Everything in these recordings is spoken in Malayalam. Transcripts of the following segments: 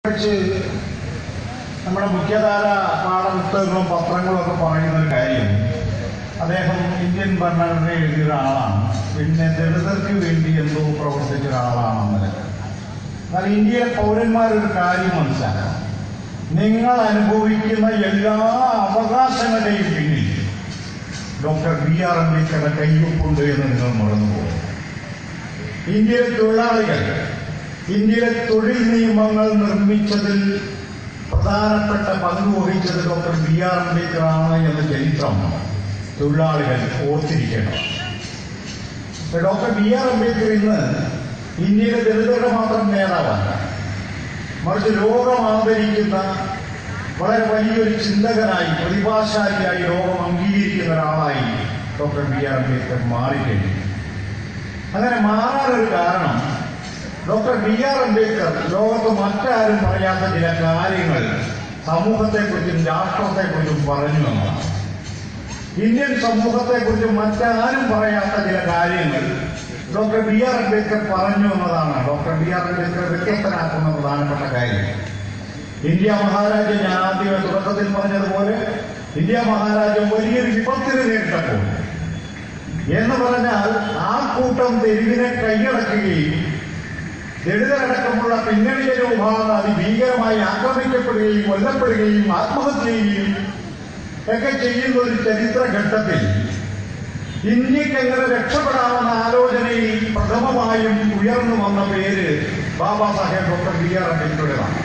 കുറിച്ച് നമ്മുടെ മുഖ്യധാര പാഠപുസ്തകങ്ങളും പത്രങ്ങളും ഒക്കെ പറയുന്ന ഒരു കാര്യം അദ്ദേഹം ഇന്ത്യൻ ഭരണഘടന എഴുതിയ ഒരാളാണ് പിന്നെ ദളിതർക്ക് വേണ്ടി എന്തോ പ്രവർത്തിച്ച ഒരാളാണെന്ന് എന്നാൽ ഇന്ത്യയിലെ പൗരന്മാരൊരു കാര്യം മനസ്സിലാക്കണം നിങ്ങൾ അനുഭവിക്കുന്ന എല്ലാ അവകാശങ്ങളുടെയും പിന്നിൽ ഡോക്ടർ ബി ആർ അംബേദ്കറുടെ കയ്യൊപ്പുണ്ട് എന്ന് നിങ്ങൾ മറന്നുപോകും ഇന്ത്യയിലെ തൊഴിലാളികൾ ഇന്ത്യയിലെ തൊഴിൽ നിയമങ്ങൾ നിർമ്മിച്ചതിൽ പ്രധാനപ്പെട്ട പങ്ക് വഹിച്ചത് ഡോക്ടർ ബി ആർ അംബേദ്കർ ആണ് എന്ന ചരിത്രം തൊഴിലാളികൾ ഓർത്തിരിക്കണം ഡോക്ടർ ബി ആർ അംബേദ്കർ ഇന്ന് ഇന്ത്യയിലെ ദളിതരുടെ മാത്രം നേതാവല്ല മറിച്ച് ലോകം ആദരിക്കുന്ന വളരെ വലിയൊരു ചിന്തകനായി പ്രതിഭാശാലിയായി ലോകം അംഗീകരിക്കുന്ന ഒരാളായി ഡോക്ടർ ബി ആർ അംബേദ്കർ മാറിക്കഴിഞ്ഞു അങ്ങനെ മാറാനൊരു കാരണം ഡോക്ടർ ബി ആർ അംബേദ്കർ ലോകത്ത് മറ്റാരും പറയാത്ത ചില കാര്യങ്ങൾ സമൂഹത്തെക്കുറിച്ചും രാഷ്ട്രത്തെക്കുറിച്ചും പറഞ്ഞു എന്നതാണ് ഇന്ത്യൻ സമൂഹത്തെക്കുറിച്ചും മറ്റാരും പറയാത്ത ചില കാര്യങ്ങൾ ഡോക്ടർ ബി ആർ അംബേദ്കർ പറഞ്ഞു എന്നതാണ് ഡോക്ടർ ബി ആർ അംബേദ്കർ വ്യത്യസ്തനാക്കുന്ന പ്രധാനപ്പെട്ട കാര്യം ഇന്ത്യ മഹാരാജ്യം ഞാൻ ആദ്യമേ തുടക്കത്തിൽ പറഞ്ഞതുപോലെ ഇന്ത്യ മഹാരാജ്യം വലിയൊരു വിപത്തിന് നേരിട്ടപ്പോൾ എന്ന് പറഞ്ഞാൽ ആ കൂട്ടം തെരുവിനെ കൈയടക്കുകയും ദളിതരടക്കമുള്ള പിന്നണിയ വിഭാഗങ്ങൾ അതിഭീകരമായി ആക്രമിക്കപ്പെടുകയും കൊല്ലപ്പെടുകയും ആത്മഹത്യ ചെയ്യുകയും ഒക്കെ ചെയ്യുന്ന ഒരു ചരിത്ര ഘട്ടത്തിൽ ഇന്ത്യക്ക് എങ്ങനെ രക്ഷപ്പെടാമെന്ന ആലോചനയിൽ പ്രഥമമായും ഉയർന്നു വന്ന പേര് Baba Saheb doctor B R അംബേദ്കറുടേതാണ്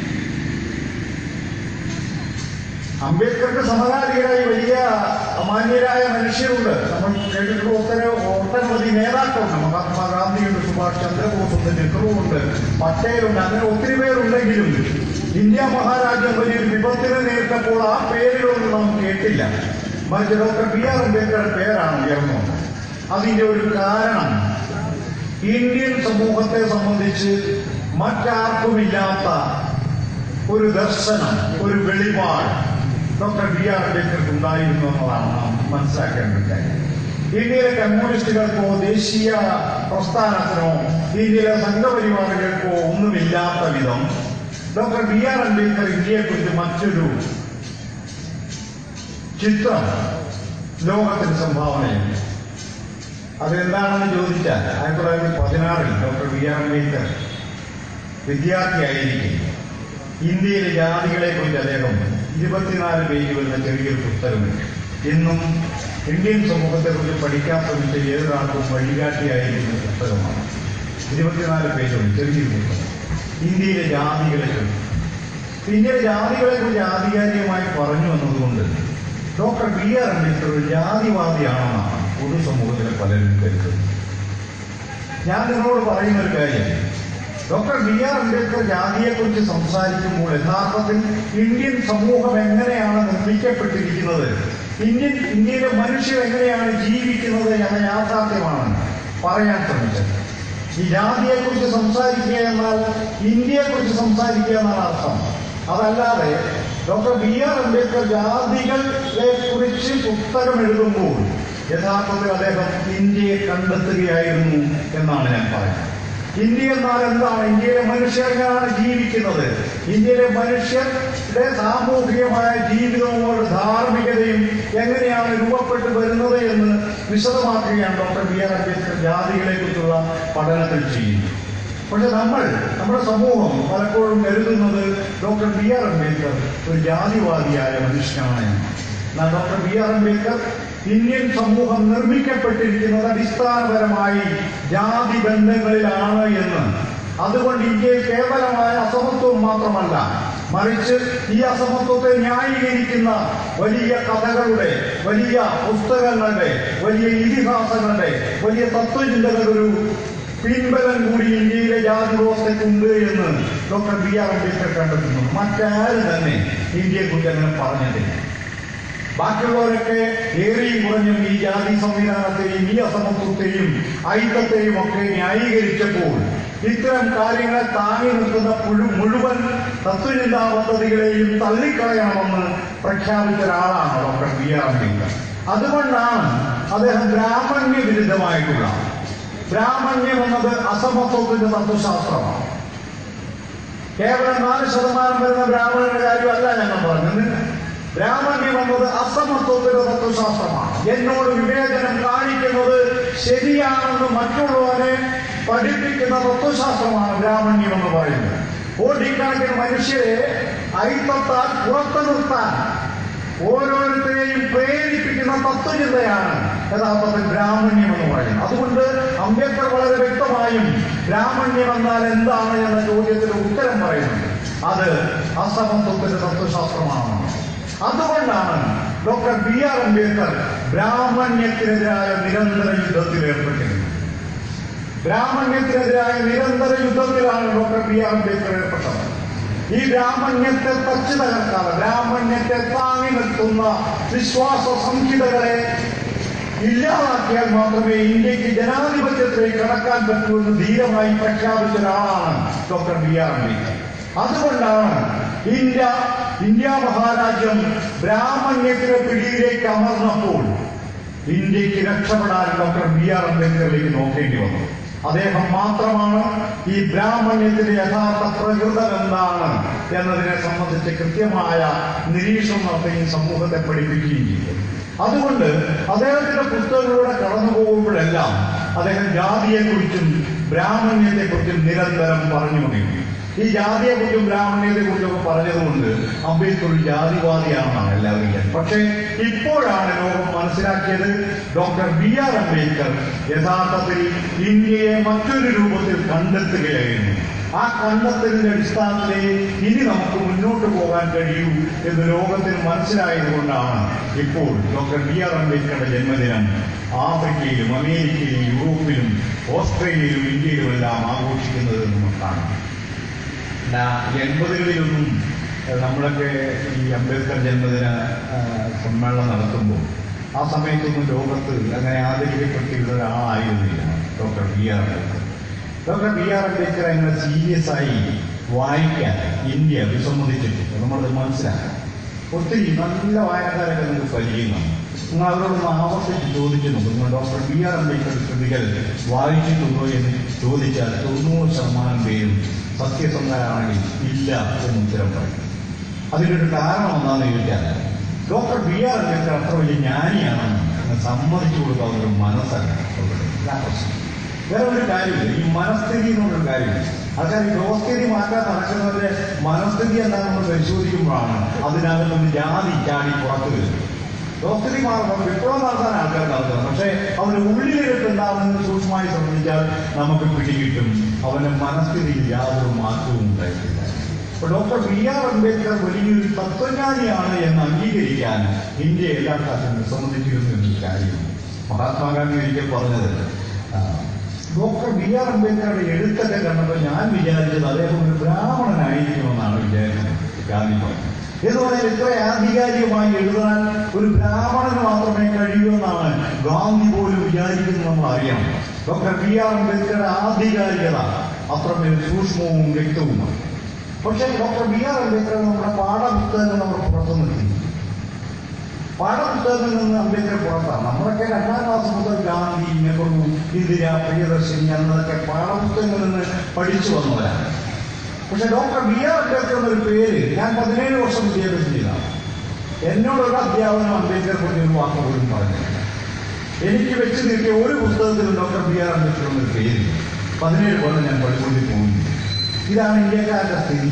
അംബേദ്കർക്ക് സമകാലികരായി വലിയ മാന്യരായ മനുഷ്യരുണ്ട് നമ്മൾ കേട്ടിട്ടുള്ള ഒത്തര ഒട്ടനവധി നേതാക്കളുണ്ട് മഹാത്മാഗാന്ധിയുണ്ട് സുഭാഷ് ചന്ദ്രബോസുണ്ട് നെഹ്റുവുണ്ട് പട്ടേലുണ്ട് അങ്ങനെ ഒത്തിരി പേരുണ്ടെങ്കിലും ഇന്ത്യ മഹാരാജ്യം വലിയൊരു വിപത്തിന് നേരിട്ടപ്പോൾ ആ പേരുകളൊന്നും നാം കേട്ടില്ല മറിച്ച് ഡോക്ടർ ബി ആർ അംബേദ്കറുടെ പേരാണ് ഉയർന്നു വന്നത് അതിന്റെ ഒരു കാരണം ഇന്ത്യൻ സമൂഹത്തെ സംബന്ധിച്ച് മറ്റാർക്കുമില്ലാത്ത ഒരു ദർശനം ഒരു വെളിപാട് ഡോക്ടർ ബി ആർ അംബേദ്കർക്ക് ഉണ്ടായിരുന്നു എന്നതാണ് നാം മനസ്സിലാക്കേണ്ട കാര്യം ഇന്ത്യയിലെ കമ്മ്യൂണിസ്റ്റുകൾക്കോ ദേശീയ പ്രസ്ഥാനത്തിനോ ഇന്ത്യയിലെ സംഘപരിവാറുകൾക്കോ ഒന്നുമില്ലാത്ത വിധം ഡോക്ടർ ബി ആർ അംബേദ്കർ ഇന്ത്യയെക്കുറിച്ച് മറ്റൊരു ചിത്രം ലോകത്തിന് സംഭാവന ചെയ്യുന്നു അതെന്താണെന്ന് ചോദിച്ചാൽ ആയിരത്തി തൊള്ളായിരത്തി പതിനാറിൽ ഡോക്ടർ ബി ആർ അംബേദ്കർ വിദ്യാർത്ഥിയായിരിക്കും ഇന്ത്യയിലെ ജാതികളെ കുറിച്ച് അദ്ദേഹം ഇരുപത്തിനാല് പേജ് വരുന്ന ചെറിയൊരു പുസ്തകമുണ്ട് ഇന്നും ഇന്ത്യൻ സമൂഹത്തെ കുറിച്ച് പഠിക്കാൻ ശ്രമിച്ച ഏതൊരാൾക്കും വഴികാട്ടിയായിരിക്കുന്ന പുസ്തകമാണ് ഇരുപത്തിനാല് പേജുണ്ട് ചെറിയൊരു പുസ്തകം ഇന്ത്യയിലെ ജാതികളെ കുറിച്ച് ഇന്ത്യയിലെ ജാതികളെ കുറിച്ച് ആധികാരികമായി പറഞ്ഞു എന്നതുകൊണ്ട് ഡോക്ടർ ബി ആർ അംബേദ്കർ ഒരു ജാതിവാദിയാണെന്നാണ് പൊതുസമൂഹത്തിലെ പലരും കരുതുന്നത് ഞാൻ നിങ്ങളോട് പറയുന്ന ഒരു കാര്യം ഡോക്ടർ ബി ആർ അംബേദ്കർ ജാതിയെക്കുറിച്ച് സംസാരിക്കുമ്പോൾ യഥാർത്ഥത്തിൽ ഇന്ത്യൻ സമൂഹം എങ്ങനെയാണ് നിർമ്മിക്കപ്പെട്ടിരിക്കുന്നത് ഇന്ത്യൻ ഇന്ത്യയിലെ മനുഷ്യർ എങ്ങനെയാണ് ജീവിക്കുന്നത് എന്ന യാഥാർത്ഥ്യമാണ് പറയാൻ ശ്രമിച്ചത് ഈ ജാതിയെക്കുറിച്ച് സംസാരിക്കുക എന്നാൽ ഇന്ത്യയെക്കുറിച്ച് സംസാരിക്കുക എന്നാണ് അർത്ഥം അതല്ലാതെ ഡോക്ടർ ബി ആർ അംബേദ്കർ ജാതികളെ കുറിച്ച് പുസ്തകം എഴുതുമ്പോൾ യഥാർത്ഥത്തിൽ അദ്ദേഹം ഇന്ത്യയെ കണ്ടെത്തുകയായിരുന്നു എന്നാണ് ഞാൻ പറയുന്നത് ഇന്ത്യ എന്നാൽ എന്താണ് ഇന്ത്യയിലെ മനുഷ്യർ എങ്ങനെയാണ് ജീവിക്കുന്നത് ഇന്ത്യയിലെ മനുഷ്യരുടെ സാമൂഹികമായ ജീവിതവും അവരുടെ ധാർമ്മികതയും എങ്ങനെയാണ് രൂപപ്പെട്ടു വരുന്നത് എന്ന് വിശദമാക്കുകയാണ് ഡോക്ടർ ബി ആർ അംബേദ്കർ ജാതികളെ കുറിച്ചുള്ള പഠനത്തിൽ ചെയ്യുന്നത് പക്ഷെ നമ്മൾ നമ്മുടെ സമൂഹം പലപ്പോഴും കരുതുന്നത് ഡോക്ടർ ബി ആർ അംബേദ്കർ ഒരു ജാതിവാദിയായ മനുഷ്യനാണ് എന്നാൽ doctor B R Ambedkar Indian സമൂഹം നിർമ്മിക്കപ്പെട്ടിരിക്കുന്നത് അടിസ്ഥാനപരമായി ജാതി ബന്ധങ്ങളിലാണ് എന്ന് അതുകൊണ്ട് ഇന്ത്യയിൽ കേവലമായ അസമത്വം മാത്രമല്ല മറിച്ച് ഈ അസമത്വത്തെ ന്യായീകരിക്കുന്ന വലിയ കഥകളുടെ വലിയ പുസ്തകങ്ങളുടെ വലിയ ഇതിഹാസങ്ങളുടെ വലിയ തത്വചിന്തകളുടെ ഒരു പിൻബലം കൂടി ഇന്ത്യയിലെ ജാതി വ്യവസ്ഥയ്ക്കുണ്ട് എന്ന് ഡോക്ടർ ബി ആർ അംബേദ്കർ കണ്ടെത്തുന്നു മറ്റാരും തന്നെ ഇന്ത്യയെക്കുറിച്ച് അങ്ങനെ പറഞ്ഞിട്ടില്ല ബാക്കിയുള്ളവരൊക്കെ ഏറിയും കുറഞ്ഞും ഈ ജാതി സംവിധാനത്തെയും ഈ അസമത്വത്തെയും ഐക്യത്തെയും ഒക്കെ ന്യായീകരിച്ചപ്പോൾ ഇത്തരം കാര്യങ്ങളെ താങ്ങി നിൽക്കുന്ന പുഴു- മുഴുവൻ തത്വചിന്താ പദ്ധതികളെയും തള്ളിക്കളയണമെന്ന് പ്രഖ്യാപിച്ച ഒരാളാണ് ഡോക്ടർ ബി ആർ അംബേദ്കർ അതുകൊണ്ടാണ് അദ്ദേഹം ബ്രാഹ്മണ്യ വിരുദ്ധമായിട്ടുള്ള ബ്രാഹ്മണ്യം എന്നത് അസമത്വത്തിന്റെ തത്വശാസ്ത്രമാണ് കേവലം നാല് ശതമാനം വരുന്ന ബ്രാഹ്മണരുടെ കാര്യമല്ല ഞങ്ങൾ പറഞ്ഞത് ബ്രാഹ്മണ്യം എന്നത് അസമത്വത്തിന്റെ തത്വശാസ്ത്രമാണ് എന്നോട് വിവേചനം കാണിക്കുന്നത് ശരിയാണെന്ന് മറ്റുള്ളവരെ പഠിപ്പിക്കുന്ന തത്വശാസ്ത്രമാണ് ബ്രാഹ്മണ്യം എന്ന് പറയുന്നത് കോടിക്കണക്കിന് മനുഷ്യരെ ഐത്തത്താൽ പുറത്തു നിർത്താൻ ഓരോരുത്തരെയും പ്രേരിപ്പിക്കുന്ന തത്വചിന്തയാണ് യഥാർത്ഥത്തിൽ ബ്രാഹ്മണ്യം എന്ന് പറയുന്നത് അതുകൊണ്ട് അംബേദ്കർ വളരെ വ്യക്തമായും ബ്രാഹ്മണ്യം എന്നാൽ എന്താണ് എന്ന ചോദ്യത്തിന് ഉത്തരം പറയുന്നുണ്ട് അത് അസമത്വത്തിന്റെ തത്വശാസ്ത്രമാണ് അതുകൊണ്ടാണ് ഡോക്ടർ ബി ആർ അംബേദ്കർ ബ്രാഹ്മണ്യത്തിനെതിരായ നിരന്തര യുദ്ധത്തിൽ ഏർപ്പെട്ടിരുന്നത് ബ്രാഹ്മണ്യത്തിനെതിരായ നിരന്തര യുദ്ധത്തിലാണ് ഡോക്ടർ ബി ആർ അംബേദ്കർ ഏർപ്പെട്ടത് ഈ ബ്രാഹ്മണ്യത്തെ തച്ചു തകർക്കാതെ ബ്രാഹ്മണ്യത്തെ താങ്ങി നിർത്തുന്ന വിശ്വാസ സംഹിതകളെ ഇല്ലാതാക്കിയാൽ മാത്രമേ ഇന്ത്യക്ക് ജനാധിപത്യത്തിലേക്ക് കടക്കാൻ പറ്റൂ എന്ന് ധീരമായി പ്രഖ്യാപിച്ച ഒരാളാണ് ഡോക്ടർ ബി ആർ അംബേദ്കർ അതുകൊണ്ടാണ് ഇന്ത്യ ഇന്ത്യ മഹാരാജ്യം ബ്രാഹ്മണ്യത്തിന്റെ പിടിയിലേക്ക് അമർന്നപ്പോൾ ഇന്ത്യക്ക് രക്ഷപ്പെടാൻ ഡോക്ടർ ബി ആർ അംബേദ്കറിലേക്ക് നോക്കേണ്ടി വന്നു അദ്ദേഹം മാത്രമാണ് ഈ ബ്രാഹ്മണ്യത്തിന്റെ യഥാർത്ഥ പ്രകൃതം എന്താണ് എന്നതിനെ സംബന്ധിച്ച് കൃത്യമായ നിരീക്ഷണം നടത്തുകയും സമൂഹത്തെ പഠിപ്പിക്കുകയും ചെയ്തു അതുകൊണ്ട് അദ്ദേഹത്തിന്റെ പുസ്തകങ്ങളിലൂടെ കടന്നു പോകുമ്പോഴെല്ലാം അദ്ദേഹം ജാതിയെക്കുറിച്ചും ബ്രാഹ്മണ്യത്തെക്കുറിച്ചും നിരന്തരം പറഞ്ഞുകൊണ്ടിരിക്കും ഈ ജാതിയെക്കുറിച്ചും ബ്രാഹ്മണ്യത്തെക്കുറിച്ചും ഒക്കെ പറഞ്ഞതുകൊണ്ട് അംബേദ്കർ ഒരു ജാതിവാദിയാണെന്നാണ് എല്ലാവരും വിചാരിച്ചത് പക്ഷേ ഇപ്പോഴാണ് ലോകം മനസ്സിലാക്കിയത് ഡോക്ടർ ബി ആർ അംബേദ്കർ യഥാർത്ഥത്തിൽ ഇന്ത്യയെ മറ്റൊരു രൂപത്തിൽ കണ്ടെത്തുകയായിരുന്നു ആ കണ്ടെത്തലിന്റെ അടിസ്ഥാനത്തിലേ ഇനി നമുക്ക് മുന്നോട്ട് പോകാൻ കഴിയൂ എന്ന് ലോകത്തിന് മനസ്സിലായത് കൊണ്ടാണ് ഇപ്പോൾ ഡോക്ടർ ബി ആർ അംബേദ്കറുടെ ജന്മദിനം ആഫ്രിക്കയിലും അമേരിക്കയിലും യൂറോപ്പിലും ഓസ്ട്രേലിയയിലും ഇന്ത്യയിലുമെല്ലാം ആഘോഷിക്കുന്നത് എന്ന് കാണാം എൺപതുകളിലൊന്നും നമ്മളൊക്കെ ഈ അംബേദ്കർ ജന്മദിന ആ, സമ്മേളനം നടത്തുമ്പോൾ ആ സമയത്തൊന്നും ലോകത്ത് അങ്ങനെ ആദരിക്കപ്പെട്ടിരുന്ന ഒരാളായിരുന്നില്ല doctor B R Ambedkar doctor B R Ambedkar അങ്ങനെ സീരിയസ് ആയി വായിക്കാൻ ഇന്ത്യ വിസമ്മതിച്ചിട്ടുണ്ട് നമ്മളത് മനസ്സിലാക്കണം ഒത്തിരി നല്ല വായനക്കാരൊക്കെ നമുക്ക് പരിചയമാണ് നിങ്ങൾ അവരോടൊന്ന് ആവർത്തിച്ച് ചോദിച്ചു നോക്കും നിങ്ങൾ ഡോക്ടർ ബി ആർ അംബേദ്കർ കൃതികൾ വായിച്ചിട്ടുണ്ടോ എന്ന് ചോദിച്ചാൽ തൊണ്ണൂറ് ശതമാനം പേരും സത്യസന്ധരാണെങ്കിൽ ഇല്ല എന്ന് ഉത്തരം പറയും അതിനൊരു കാരണം എന്താണെന്ന് ചോദിച്ചാൽ ഡോക്ടർ ബി ആർ അംബേദ്കർ അത്ര വലിയ ജ്ഞാനിയാണെന്ന് അങ്ങ് സമ്മതിച്ചു കൊടുക്കാവുന്ന ഒരു മനസ്സല്ല ഉള്ളത്. ഇതാ പ്രശ്നം. വേറെ ഒരു കാര്യമില്ല ഈ മനസ്ഥിതി എന്നുള്ളൊരു കാര്യമില്ല ആൾക്കാർ ഈ വ്യവസ്ഥിതി മാറ്റാൻ നടക്കുന്നവരുടെ മനസ്ഥിതി എന്താണെന്ന് നമ്മൾ പരിശോധിക്കുമ്പോഴാണ് അതിനകത്ത് നിന്ന് ജാതി ചാടി പുറത്തു വരുന്നത് വ്യവസ്ഥിതി മാറണം വിപ്ലവം നടത്താൻ ആൾക്കാർ നടത്തുന്നത് പക്ഷേ അവന്റെ ഉള്ളിലിരുട്ട് എന്താണെന്ന് സൂക്ഷ്മമായി ശ്രദ്ധിച്ചാൽ നമുക്ക് പിടികിട്ടും അവന്റെ മനസ്ഥിതിയിൽ യാതൊരു മാറ്റവും ഉണ്ടായിട്ടില്ല അപ്പൊ ഡോക്ടർ ബി ആർ അംബേദ്കർ വലിയൊരു തത്വജ്ഞാനിയാണ് എന്ന് അംഗീകരിക്കാൻ ഇന്ത്യ എല്ലാ കാലത്തും വിസമ്മതിച്ചിരുന്നു എന്നൊരു കാര്യമാണ് മഹാത്മാഗാന്ധി ഒരിക്കൽ പറഞ്ഞത് ആ, ഡോക്ടർ ബി ആർ അംബേദ്കറുടെ എഴുത്തൊക്കെ കണ്ടപ്പോൾ ഞാൻ വിചാരിച്ചത് അദ്ദേഹം ഒരു ബ്രാഹ്മണനായിരിക്കുമെന്നാണ് വിചാരിച്ചത് ഗാന്ധി പറഞ്ഞു എന്ന് പറഞ്ഞാൽ ഇത്ര ആധികാരികമായി എഴുതാൻ ഒരു ബ്രാഹ്മണന് മാത്രമേ കഴിയൂ എന്നാണ് ഗാന്ധി പോലും വിചാരിക്കുന്നത് നമ്മൾ അറിയണം ഡോക്ടർ ബി ആർ അംബേദ്കറുടെ ആധികാരികത അത്രമേൽ സൂക്ഷ്മവും വ്യക്തവുമാണ് പക്ഷേ ഡോക്ടർ ബി ആർ അംബേദ്കർ നമ്മുടെ പാഠപുസ്തകങ്ങൾ നമ്മൾ പുറത്തു നിർത്തി പാഠപുസ്തകത്തിൽ നിന്ന് അംബേദ്കർ പുറത്താണ് നമ്മളൊക്കെ രണ്ടാം ക്ലാസ് മുതൽ ഗാന്ധി നെഹ്റു ഇന്ദിര പ്രിയദർശിനി എന്നതൊക്കെ പാഠപുസ്തകങ്ങളിൽ നിന്ന് പഠിച്ചു വന്നവരാണ് പക്ഷെ ഡോക്ടർ ബി ആർ അംബേദ്കർ എന്നൊരു പേര് ഞാൻ പതിനേഴ് വർഷം വിദ്യാഭ്യാസം ചെയ്തതാണ് എന്നോടൊരു അധ്യാപനം അംബേദ്കർ കുറിച്ച് ഒരു വാക്ക് പോലും പറഞ്ഞില്ല എനിക്ക് വെച്ച് നീട്ടിയ ഒരു പുസ്തകത്തിലും ഡോക്ടർ ബി ആർ അംബേദ്കർ എന്നൊരു പേര് പതിനേഴ് കൊല്ലം ഞാൻ പഠിച്ചുകൊണ്ടി പോകുന്നു ഇതാണ് ഇന്ത്യക്കാരുടെ സ്ഥിതി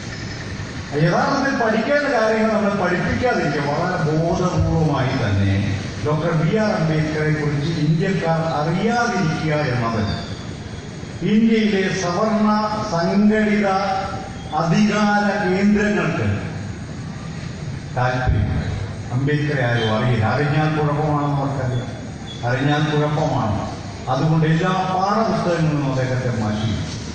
യഥാർത്ഥത്തിൽ പഠിക്കേണ്ട കാര്യങ്ങൾ നമ്മൾ പഠിപ്പിക്കാതിരിക്കുക വളരെ ബോധപൂർവമായി തന്നെ ഡോക്ടർ ബി ആർ അംബേദ്കറെ കുറിച്ച് ഇന്ത്യക്കാർ അറിയാതിരിക്കുക എന്നത് ഇന്ത്യയിലെ സവർണ സംഘടിത അധികാര കേന്ദ്രങ്ങൾക്ക് താല്പര്യമില്ല അംബേദ്കറെ ആരും അറിയില്ല അറിഞ്ഞാൽ കുഴപ്പമാണെന്ന് അവർക്കറിയാം അറിഞ്ഞാൽ കുഴപ്പമാണ് അതുകൊണ്ട് എല്ലാ പാഠപുസ്തകങ്ങളിലും അദ്ദേഹത്തെ മാറ്റി